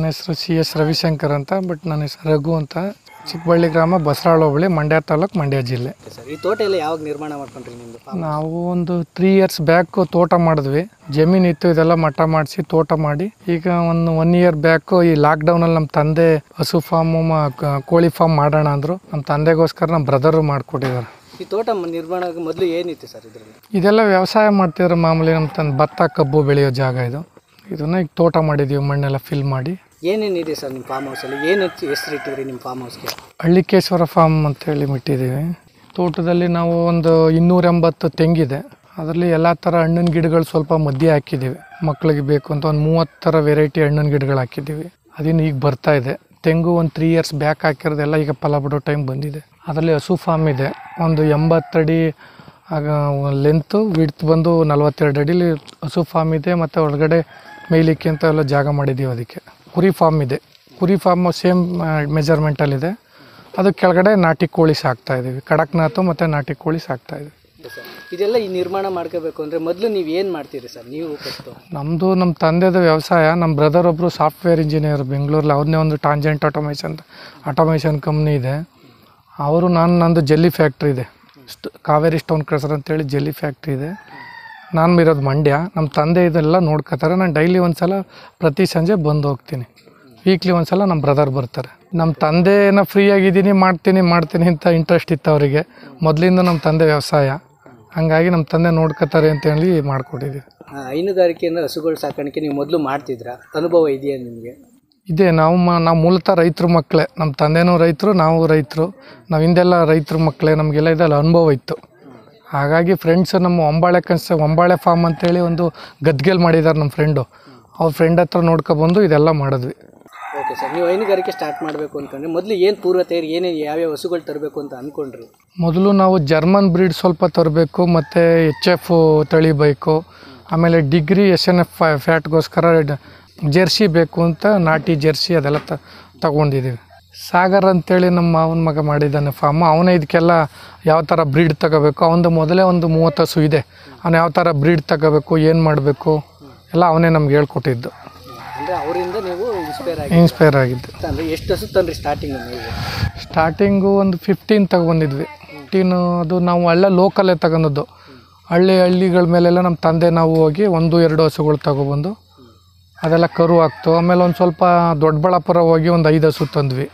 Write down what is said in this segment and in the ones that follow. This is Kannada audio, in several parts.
ನನ್ನ ಹೆಸರು ಸಿ ಎಸ್ ರವಿಶಂಕರ್ ಅಂತ ಬಟ್ ನನ್ನ ಹೆಸರು ರಘು ಅಂತ ಚಿಕ್ಕಬಳ್ಳಿ ಗ್ರಾಮ ಬಸರಾಳ ಹೋಬಳಿ ಮಂಡ್ಯ ತಾಲೂಕು ಮಂಡ್ಯ ಜಿಲ್ಲೆ ಸರ್ ಈ ತೋಟ ಎಲ್ಲ ಯಾವಾಗ ನಿರ್ಮಾಣ ಮಾಡ್ಕೊಂಡ್ರಿ ನಿಮ್ಮದು ನಾವು ಒಂದು ತ್ರೀ ಇಯರ್ಸ್ ಬ್ಯಾಕ್ ತೋಟ ಮಾಡಿದ್ವಿ ಜಮೀನ್ ಇತ್ತು ಇದೆಲ್ಲ ಮಟ್ಟ ಮಾಡಿಸಿ ತೋಟ ಮಾಡಿ ಈಗ ಒಂದು ಒನ್ ಇಯರ್ ಬ್ಯಾಕ್ ಈ ಲಾಕ್ಡೌನಲ್ಲಿ ನಮ್ಮ ತಂದೆ ಹಸು ಫಾರ್ಮು ಕೋಳಿ ಫಾರ್ಮ್ ಮಾಡೋಣ ಅಂದರು ನಮ್ಮ ತಂದೆಗೋಸ್ಕರ ನಮ್ಮ ಬ್ರದರು ಮಾಡಿಕೊಟ್ಟಿದ್ದಾರೆ ಈ ತೋಟ ಮ- ನಿರ್ಮಾಣ ಮೊದಲು ಏನಿತ್ತು ಸರ್ ಇದರಲ್ಲಿ ಇದೆಲ್ಲ ವ್ಯವಸಾಯ ಮಾಡ್ತಿದ್ರು ಮಾಮೂಲಿ ನಮ್ಮ ತಂದೆ ಭತ್ತ ಕಬ್ಬು ಬೆಳೆಯೋ ಜಾಗ ಇದು ಇದನ್ನ ಈಗ ತೋಟ ಮಾಡಿದ್ದೀವಿ ಮಣ್ಣೆಲ್ಲ ಫಿಲ್ ಮಾಡಿ ಏನೇನಿದೆ ಸರ್ ನಿಮ್ಮ ಫಾರ್ಮ್ ಹೌಸಲ್ಲಿ ಏನು ಹೆಸರು ಇಟ್ಟಿದ್ರಿ ನಿಮ್ಮ ಫಾರ್ಮ್ ಹೌಸ್ಗೆ ಹಳ್ಳಿಕೇಶ್ವರ ಫಾರ್ಮ್ ಅಂತೇಳಿ ಬಿಟ್ಟಿದ್ದೀವಿ ತೋಟದಲ್ಲಿ ನಾವು ಒಂದು ಇನ್ನೂರ ಎಂಬತ್ತು ತೆಂಗಿದೆ ಅದರಲ್ಲಿ ಎಲ್ಲ ಥರ ಹಣ್ಣಿನ ಗಿಡಗಳು ಸ್ವಲ್ಪ ಮಧ್ಯೆ ಹಾಕಿದ್ದೀವಿ ಮಕ್ಕಳಿಗೆ ಬೇಕು ಅಂತ ಒಂದು ಮೂವತ್ತು ಥರ ವೆರೈಟಿ ಹಣ್ಣಿನ ಗಿಡಗಳು ಹಾಕಿದ್ದೀವಿ ಅದಿನ್ನು ಈಗ ಬರ್ತಾ ಇದೆ ತೆಂಗು ಒಂದು ತ್ರೀ ಇಯರ್ಸ್ ಬ್ಯಾಕ್ ಹಾಕಿರೋದೆಲ್ಲ ಈಗ ಫಲ ಬಿಡೋ ಟೈಮ್ ಬಂದಿದೆ ಅದರಲ್ಲಿ ಹಸು ಫಾರ್ಮ್ ಇದೆ ಒಂದು ಎಂಬತ್ತಡಿ ಆಗ ಲೆಂತು ವಿಡ್ತ್ ಬಂದು ನಲ್ವತ್ತೆರಡು ಅಡಿಲಿ ಹಸು ಫಾರ್ಮ್ ಇದೆ ಮತ್ತು ಒಳಗಡೆ ಮೇಯ್ಲಿಕ್ಕೆ ಅಂತ ಎಲ್ಲ ಜಾಗ ಮಾಡಿದ್ದೀವಿ ಅದಕ್ಕೆ ಕುರಿ ಫಾರ್ಮ್ ಇದೆ ಕುರಿ ಫಾರ್ಮ್ ಸೇಮ್ ಮೆಜರ್ಮೆಂಟಲ್ಲಿದೆ ಅದು ಕೆಳಗಡೆ ನಾಟಿ ಕೋಳಿ ಸಾಕ್ತಾ ಇದ್ದೀವಿ ಕಡಕ್ನಾಥು ಮತ್ತು ನಾಟಿ ಕೋಳಿ ಸಾಕ್ತಾ ಇದ್ದೀವಿ ಸರ್ ಇದೆಲ್ಲ ಈ ನಿರ್ಮಾಣ ಮಾಡ್ಕೋಬೇಕು ಅಂದರೆ ಮೊದಲು ನೀವು ಏನು ಮಾಡ್ತೀರಿ ಸರ್ ನೀವು ಫಸ್ಟು ನಮ್ಮದು ನಮ್ಮ ತಂದೆದು ವ್ಯವಸಾಯ ನಮ್ಮ ಬ್ರದರ್ ಒಬ್ಬರು ಸಾಫ್ಟ್ವೇರ್ ಇಂಜಿನಿಯರ್ ಬೆಂಗಳೂರಲ್ಲಿ ಅವ್ರನ್ನೇ ಒಂದು ಟಾಂಜೆಂಟ್ ಆಟೋಮೇಷನ್ ಆಟೋಮೇಷನ್ ಕಂಪ್ನಿ ಇದೆ ಅವರು ನಾನು ನಂದು ಜೆಲ್ಲಿ ಫ್ಯಾಕ್ಟ್ರಿ ಇದೆ ಸ್ಟ್ ಕಾವೇರಿ ಸ್ಟೋನ್ ಕ್ರಸರ್ ಅಂತೇಳಿ ಜೆಲ್ಲಿ ಫ್ಯಾಕ್ಟ್ರಿ ಇದೆ ನಾನು ಇರೋದು ಮಂಡ್ಯ ನಮ್ಮ ತಂದೆ ಇದೆಲ್ಲ ನೋಡ್ಕೋತಾರೆ ನಾನು ಡೈಲಿ ಒಂದು ಸಲ ಪ್ರತಿ ಸಂಜೆ ಬಂದು ಹೋಗ್ತೀನಿ ವೀಕ್ಲಿ ಒಂದು ಸಲ ನಮ್ಮ ಬ್ರದರ್ ಬರ್ತಾರೆ ನಮ್ಮ ತಂದೆನ ಫ್ರೀ ಆಗಿದ್ದೀನಿ ಮಾಡ್ತೀನಿ ಮಾಡ್ತೀನಿ ಅಂತ ಇಂಟ್ರೆಸ್ಟ್ ಇತ್ತು ಅವರಿಗೆ ಮೊದಲಿಂದ ನಮ್ಮ ತಂದೆ ವ್ಯವಸಾಯ ಹಂಗಾಗಿ ನಮ್ಮ ತಂದೆ ನೋಡ್ಕೋತಾರೆ ಅಂತೇಳಿ ಮಾಡಿಕೊಟ್ಟಿದ್ದೀವಿ ಹೈನುಗಾರಿಕೆಯಿಂದ ಹಸುಗಳು ಸಾಕಾಣಿಕೆ ನೀವು ಮೊದಲು ಮಾಡ್ತಿದ್ರ ಅನುಭವ ಇದೆಯಾ ನಿಮಗೆ ಇದೆ ನಾವು ಮ ನಾವು ಮೂಲತಃ ರೈತರ ಮಕ್ಕಳೇ ನಮ್ಮ ತಂದೆನೂ ರೈತರು ನಾವು ರೈತರು ನಾವು ಹಿಂದೆಲ್ಲ ರೈತರ ಮಕ್ಕಳೇ ನಮಗೆಲ್ಲ ಇದೆಲ್ಲ ಅನುಭವ ಇತ್ತು ಹಾಗಾಗಿ ಫ್ರೆಂಡ್ಸ್ ನಮ್ಮ ಒಂಬಾಳೆ ಕನ್ಸ ಒಂಬಾಳೆ ಫಾರ್ಮ್ ಅಂತೇಳಿ ಒಂದು ಗದ್ಗೆಲ್ ಮಾಡಿದ್ದಾರೆ ನಮ್ಮ ಫ್ರೆಂಡು ಅವ್ರ ಫ್ರೆಂಡ್ ಹತ್ರ ನೋಡ್ಕೊಬಂದು ಇದೆಲ್ಲ ಮಾಡಿದ್ವಿ ಓಕೆ ಸರ್ ನೀವು ಹೈನುಗಾರಿಕೆ ಸ್ಟಾರ್ಟ್ ಮಾಡಬೇಕು ಅನ್ಕೊಂಡ್ರೆ ಮೊದಲು ಏನು ಪೂರ್ವ ತಯಾರಿ ಏನೇನು ಯಾವ್ಯಾವ ಹಸುಗಳು ತರಬೇಕು ಅಂತ ಅಂದ್ಕೊಂಡ್ರಿ ಮೊದಲು ನಾವು ಜರ್ಮನ್ ಬ್ರೀಡ್ ಸ್ವಲ್ಪ ತರಬೇಕು ಮತ್ತು ಎಚ್ ಎಫ್ ತಳಿ ಬೇಕು ಆಮೇಲೆ ಡಿಗ್ರಿ ಎಸ್ ಎನ್ ಎಫ್ ಫ್ಯಾಟ್ಗೋಸ್ಕರ ಜೆರ್ಸಿ ಬೇಕು ಅಂತ ನಾಟಿ ಜೆರ್ಸಿ ಅದೆಲ್ಲ ತ ತಗೊಂಡಿದ್ದೀವಿ ಸಾಗರ್ ಅಂತೇಳಿ ನಮ್ಮ ಮಾವನ ಮಗ ಮಾಡಿದ್ದಾನೆ ಫಾರ್ಮ್ ಅವನೇ ಇದಕ್ಕೆಲ್ಲ ಯಾವ ಥರ ಬ್ರೀಡ್ ತಗೋಬೇಕು ಅವನದು ಮೊದಲೇ ಒಂದು ಮೂವತ್ತು ಹಸು ಇದೆ ಅವನು ಯಾವ ಥರ ಬ್ರೀಡ್ ತಗೋಬೇಕು ಏನು ಮಾಡಬೇಕು ಎಲ್ಲ ಅವನೇ ನಮ್ಗೆ ಹೇಳ್ಕೊಟ್ಟಿದ್ದು ಅಂದರೆ ಅವರಿಂದ ನೀವು ಇನ್ಸ್ಪೈರ್ ಆಗಿ ಇನ್ಸ್ಪೈರ್ ಆಗಿದ್ದು ಅಂದರೆ ಎಷ್ಟು ಹಸು ತಂದ್ರಿ ಸ್ಟಾರ್ಟಿಂಗ್ ನೀವು ಸ್ಟಾರ್ಟಿಂಗು ಒಂದು ಫಿಫ್ಟೀನ್ ತಗೊಂಡಿದ್ವಿ ಫಿಫ್ಟೀನು ಅದು ನಾವು ಅಲ್ಲೇ ಲೋಕಲ್ಲೇ ತಗೊಂಡದ್ದು ಹಳ್ಳಿ ಹಳ್ಳಿಗಳ ಮೇಲೆಲ್ಲ ನಮ್ಮ ತಂದೆ ನಾವು ಹೋಗಿ ಒಂದು ಎರಡು ಹಸುಗಳು ತಗೊಬಂದು ಅದೆಲ್ಲ ಕರು ಹಾಕ್ತು ಆಮೇಲೆ ಒಂದು ಸ್ವಲ್ಪ ದೊಡ್ಡಬಳ್ಳಾಪುರ ಹೋಗಿ ಒಂದು ಐದು ಹಸು ತಂದ್ವಿ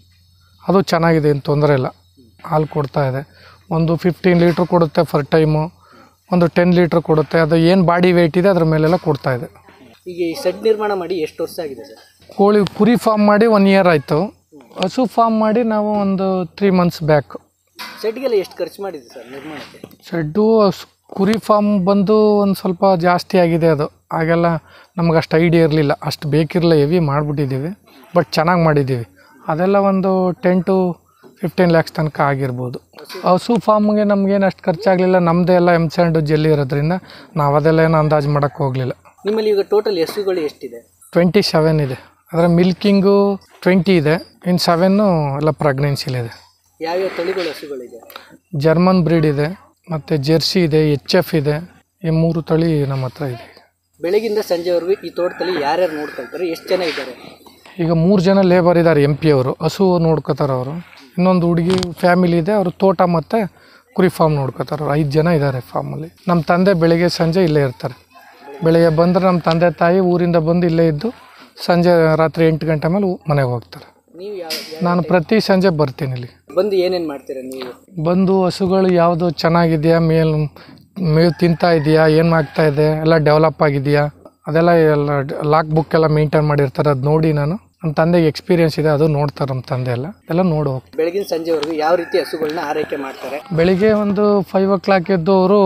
ಅದು ಚೆನ್ನಾಗಿದೆ ಏನು ತೊಂದರೆ ಇಲ್ಲ ಹಾಲು ಕೊಡ್ತಾ ಇದೆ ಒಂದು ಫಿಫ್ಟೀನ್ ಲೀಟ್ರ್ ಕೊಡುತ್ತೆ ಫರ್ ಟೈಮು ಒಂದು ಟೆನ್ ಲೀಟ್ರ್ ಕೊಡುತ್ತೆ ಅದು ಏನು ಬಾಡಿ ವೆಯ್ಟ್ ಇದೆ ಅದ್ರ ಮೇಲೆಲ್ಲ ಕೊಡ್ತಾ ಇದೆ ಈಗ ಈ ಸೆಡ್ ನಿರ್ಮಾಣ ಮಾಡಿ ಎಷ್ಟು ವರ್ಷ ಆಗಿದೆ ಸರ್ ಕೋಳಿ ಕುರಿ ಫಾರ್ಮ್ ಮಾಡಿ ಒನ್ ಇಯರ್ ಆಯಿತು ಹಸು ಫಾರ್ಮ್ ಮಾಡಿ ನಾವು ಒಂದು ತ್ರೀ ಮಂತ್ಸ್ ಬ್ಯಾಕ್ ಸೆಡ್ಗೆಲ್ಲ ಎಷ್ಟು ಖರ್ಚು ಮಾಡಿದೆ ಸರ್ ನಿರ್ಮಾಣಕ್ಕೆ ಶೆಡ್ಡು ಸ್- ಕುರಿ ಫಾರ್ಮ್ ಬಂದು ಒಂದು ಸ್ವಲ್ಪ ಜಾಸ್ತಿ ಆಗಿದೆ ಅದು ಆಗೆಲ್ಲ ನಮ್ಗೆ ಅಷ್ಟು ಐಡಿಯಾ ಇರಲಿಲ್ಲ ಅಷ್ಟು ಬೇಕಿರಲಿಲ್ಲ ಹೆವಿ ಮಾಡಿಬಿಟ್ಟಿದ್ದೀವಿ ಬಟ್ ಚೆನ್ನಾಗಿ ಮಾಡಿದ್ದೀವಿ ಅದೆಲ್ಲ ಒಂದು ಟೆನ್ ಟು ಫಿಫ್ಟೀನ್ ಲ್ಯಾಕ್ಸ್ ತನಕ ಆಗಿರ್ಬೋದು ಹಸು ಫಾರ್ಮ್ಗೆ ನಮಗೇನು ಅಷ್ಟು ಖರ್ಚಾಗಲಿಲ್ಲ ನಮ್ಮದೇ ಎಲ್ಲ ಎಮ್ ಸ್ಯಾಂಡು ಜೆಲ್ಲಿ ಇರೋದ್ರಿಂದ ನಾವು ಅದೆಲ್ಲ ಏನು ಅಂದಾಜು ಮಾಡೋಕ್ಕೆ ಹೋಗಲಿಲ್ಲ ನಿಮ್ಮಲ್ಲಿ ಈಗ ಟೋಟಲ್ ಹಸುಗಳು ಎಷ್ಟಿದೆ ಟ್ವೆಂಟಿ ಸೆವೆನ್ ಇದೆ ಅದರ ಮಿಲ್ಕಿಂಗು ಟ್ವೆಂಟಿ ಇದೆ ಇನ್ನು ಸೆವೆನ್ನು ಎಲ್ಲ ಪ್ರೆಗ್ನೆನ್ಸಿಲಿದೆ ಯಾವ್ಯಾವ ತಳಿಗಳು ಹಸುಗಳಿದೆ ಜರ್ಮನ್ ಬ್ರೀಡ್ ಇದೆ ಮತ್ತು ಜೆರ್ಸಿ ಇದೆ ಎಚ್ ಎಫ್ ಇದೆ ಈ ಮೂರು ತಳಿ ನಮ್ಮ ಹತ್ರ ಇದೆ ಬೆಳಗಿಂದ ಸಂಜೆವರೆಗೂ ಈ ತೋಟದಲ್ಲಿ ಯಾರ್ಯಾರು ನೋಡ್ಕೊಳ್ತಾರೆ ಎಷ್ಟು ಜನ ಇದ್ದಾರೆ ಈಗ ಮೂರು ಜನ ಲೇಬರ್ ಇದ್ದಾರೆ ಎಂ ಪಿ ಅವರು ಹಸು ನೋಡ್ಕೋತಾರೆ ಅವರು ಇನ್ನೊಂದು ಹುಡುಗಿ ಫ್ಯಾಮಿಲಿ ಇದೆ ಅವರು ತೋಟ ಮತ್ತು ಕುರಿ ಫಾರ್ಮ್ ನೋಡ್ಕೋತಾರೆ ಅವ್ರು ಐದು ಜನ ಇದ್ದಾರೆ ಫಾರ್ಮಲ್ಲಿ ನಮ್ಮ ತಂದೆ ಬೆಳಿಗ್ಗೆ ಸಂಜೆ ಇಲ್ಲೇ ಇರ್ತಾರೆ ಬೆಳಿಗ್ಗೆ ಬಂದರೆ ನಮ್ಮ ತಂದೆ ತಾಯಿ ಊರಿಂದ ಬಂದು ಇಲ್ಲೇ ಇದ್ದು ಸಂಜೆ ರಾತ್ರಿ ಎಂಟು ಗಂಟೆ ಮೇಲೆ ಊ- ಮನೆಗೆ ಹೋಗ್ತಾರೆ ನೀವು ಯಾವ ಯಾವ- ನಾನು ಪ್ರತಿ ಸಂಜೆ ಬರ್ತೀನಿ ಇಲ್ಲಿ ಬಂದು ಏನೇನು ಮಾಡ್ತೀರಾ ನೀವು ಬಂದು ಹಸುಗಳು ಯಾವುದು ಚೆನ್ನಾಗಿದೆಯಾ ಮೇಲ್ ಮೇವು ತಿಂತಾ ಇದೆಯಾ ಏನು ಆಗ್ತಾ ಇದೆ ಎಲ್ಲ ಡೆವಲಪ್ ಆಗಿದೆಯಾ ಅದೆಲ್ಲ ಎಲ್ಲ ಲಾಕ್ ಬುಕ್ ಎಲ್ಲ ಮೇಂಟೈನ್ ಮಾಡಿರ್ತಾರೆ ಅದು ನೋಡಿ ನಾನು ನಮ್ಮ ತಂದೆಗೆ ಎಕ್ಸ್ಪೀರಿಯನ್ಸ್ ಇದೆ ಅದು ನೋಡ್ತಾರೆ ನಮ್ಮ ತಂದೆ ಎಲ್ಲ ಎಲ್ಲ ನೋಡಿ ಹೋಗ್ತಾರೆ ಬೆಳಗಿನ ಸಂಜೆವರೆಗೂ ಯಾವ ರೀತಿ ಹಸುಗಳನ್ನ ಆರೈಕೆ ಮಾಡ್ತಾರೆ ಬೆಳಿಗ್ಗೆ ಒಂದು ಫೈವ್ ಓ ಕ್ಲಾಕ್ ಎದ್ದು ಅವರು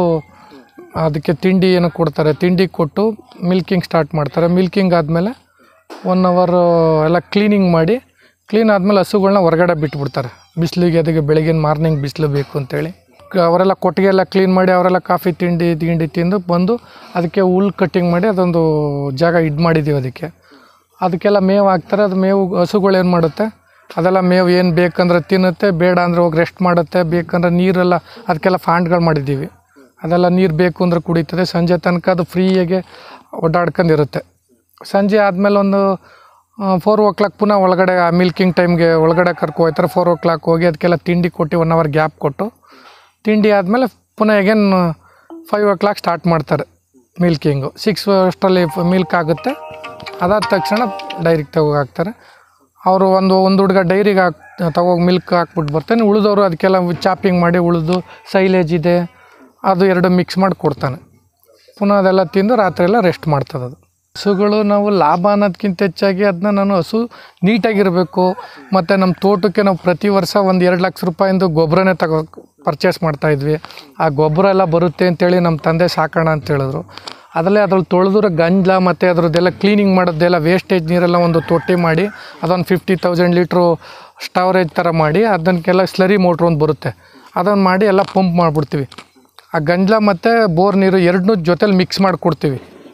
ಅದಕ್ಕೆ ತಿಂಡಿ ಏನೋ ಕೊಡ್ತಾರೆ ತಿಂಡಿ ಕೊಟ್ಟು ಮಿಲ್ಕಿಂಗ್ ಸ್ಟಾರ್ಟ್ ಮಾಡ್ತಾರೆ ಮಿಲ್ಕಿಂಗ್ ಆದಮೇಲೆ ಒನ್ ಅವರ್ ಎಲ್ಲ ಕ್ಲೀನಿಂಗ್ ಮಾಡಿ ಕ್ಲೀನ್ ಆದಮೇಲೆ ಹಸುಗಳನ್ನ ಹೊರಗಡೆ ಬಿಟ್ಬಿಡ್ತಾರೆ ಬಿಸಿಲಿಗೆ ಅದಕ್ಕೆ ಬೆಳಗಿನ ಮಾರ್ನಿಂಗ್ ಬಿಸಿಲು ಬೇಕು ಅಂತೇಳಿ ಕ- ಅವರೆಲ್ಲ ಕೊಟ್ಟಿಗೆ ಎಲ್ಲ ಕ್ಲೀನ್ ಮಾಡಿ ಅವರೆಲ್ಲ ಕಾಫಿ ತಿಂಡಿ ತಿಂಡಿ ತಿಂದು ಬಂದು ಅದಕ್ಕೆ ಹುಲ್ ಕಟ್ಟಿಂಗ್ ಮಾಡಿ ಅದೊಂದು ಜಾಗ ಇದು ಮಾಡಿದ್ದೀವಿ ಅದಕ್ಕೆ ಅದಕ್ಕೆಲ್ಲ ಮೇವು ಹಾಕ್ತಾರೆ ಅದು ಮೇವು ಹಸುಗಳು ಏನು ಮಾಡುತ್ತೆ ಅದೆಲ್ಲ ಮೇವು ಏನು ಬೇಕಂದ್ರೆ ತಿನ್ನುತ್ತೆ ಬೇಡ ಅಂದರೆ ಹೋಗಿ ರೆಸ್ಟ್ ಮಾಡುತ್ತೆ ಬೇಕಂದ್ರೆ ನೀರೆಲ್ಲ ಅದಕ್ಕೆಲ್ಲ ಫಾಂಡ್ಗಳು ಮಾಡಿದ್ದೀವಿ ಅದೆಲ್ಲ ನೀರು ಬೇಕು ಅಂದ್ರೆ ಕುಡಿತದೆ ಸಂಜೆ ತನಕ ಅದು ಫ್ರೀಯಾಗೆ ಓಡಾಡ್ಕೊಂಡಿರುತ್ತೆ ಸಂಜೆ ಆದಮೇಲೆ ಒಂದು ಫೋರ್ ಓ ಕ್ಲಾಕ್ ಪುನಃ ಒಳಗಡೆ ಮಿಲ್ಕಿಂಗ್ ಟೈಮ್ಗೆ ಒಳಗಡೆ ಕರ್ಕೊ ಹೋಗ್ತಾರೆ ಫೋರ್ ಓ ಕ್ಲಾಕ್ ಹೋಗಿ ಅದಕ್ಕೆಲ್ಲ ತಿಂಡಿ ಕೊಟ್ಟು ಒನ್ ಅವರ್ ಗ್ಯಾಪ್ ಕೊಟ್ಟು ತಿಂಡಿ ಆದಮೇಲೆ ಪುನಃ again five o'clock start ಮಾಡ್ತಾರೆ ಮಿಲ್ಕಿಂಗು ಸಿಕ್ಸ್ ಅಷ್ಟರಲ್ಲಿ ಮಿಲ್ಕ್ ಆಗುತ್ತೆ ಅದಾದ ತಕ್ಷಣ ಡೈರಿಗೆ ತಗೋ ಹಾಕ್ತಾರೆ ಅವರು ಒಂದು ಒಂದು ಹುಡುಗ ಡೈರಿಗೆ ಹಾಕ್ ತಗೋಗಿ ಮಿಲ್ಕ್ ಹಾಕ್ಬಿಟ್ಟು ಬರ್ತಾನೆ ಉಳಿದವರು ಅದಕ್ಕೆಲ್ಲ ಚಾಪಿಂಗ್ ಮಾಡಿ ಉಳಿದು ಸೈಲೇಜ್ ಇದೆ ಅದು ಎರಡು ಮಿಕ್ಸ್ ಮಾಡಿ ಕೊಡ್ತಾನೆ ಪುನಃ ಅದೆಲ್ಲ ತಿಂದು ರಾತ್ರಿ ಎಲ್ಲ ರೆಸ್ಟ್ ಮಾಡ್ತದೆ ಅದು ಹಸುಗಳು ನಾವು ಲಾಭ ಅನ್ನೋದಕ್ಕಿಂತ ಹೆಚ್ಚಾಗಿ ಅದನ್ನ ನಾನು ಹಸು ನೀಟಾಗಿರಬೇಕು ಮತ್ತು ನಮ್ಮ ತೋಟಕ್ಕೆ ನಾವು ಪ್ರತಿ ವರ್ಷ ಒಂದು ಎರಡು ಲಕ್ಷ ರೂಪಾಯಿಂದು ಗೊಬ್ಬರನೇ ತಗೋ ಪರ್ಚೇಸ್ ಮಾಡ್ತಾಯಿದ್ವಿ ಆ ಗೊಬ್ಬರ ಎಲ್ಲ ಬರುತ್ತೆ ಅಂತೇಳಿ ನಮ್ಮ ತಂದೆ ಸಾಕೋಣ ಅಂತ ಹೇಳಿದ್ರು ಅದರಲ್ಲೇ ಅದ್ರಲ್ಲಿ ತೊಳೆದಿರೋ ಗಂಜಲ ಮತ್ತು ಅದ್ರದ್ದೆಲ್ಲ ಕ್ಲೀನಿಂಗ್ ಮಾಡೋದೆಲ್ಲ ವೇಸ್ಟೇಜ್ ನೀರೆಲ್ಲ ಒಂದು ತೊಟ್ಟಿ ಮಾಡಿ ಅದೊಂದು ಫಿಫ್ಟಿ ತೌಸಂಡ್ ಲೀಟ್ರು ಸ್ಟವರೇಜ್ ಥರ ಮಾಡಿ ಅದನ್ನೆಲ್ಲ ಸ್ಲರಿ ಮೋಟ್ರ್ ಒಂದು ಬರುತ್ತೆ ಅದನ್ನು ಮಾಡಿ ಎಲ್ಲ ಪಂಪ್ ಮಾಡಿಬಿಡ್ತೀವಿ ಆ ಗಂಜಲ ಮತ್ತು ಬೋರ್ ನೀರು ಎರಡನ್ನೂ ಜೊತೆಲಿ ಮಿಕ್ಸ್ ಮಾಡಿ ಕೊಡ್ತೀವಿ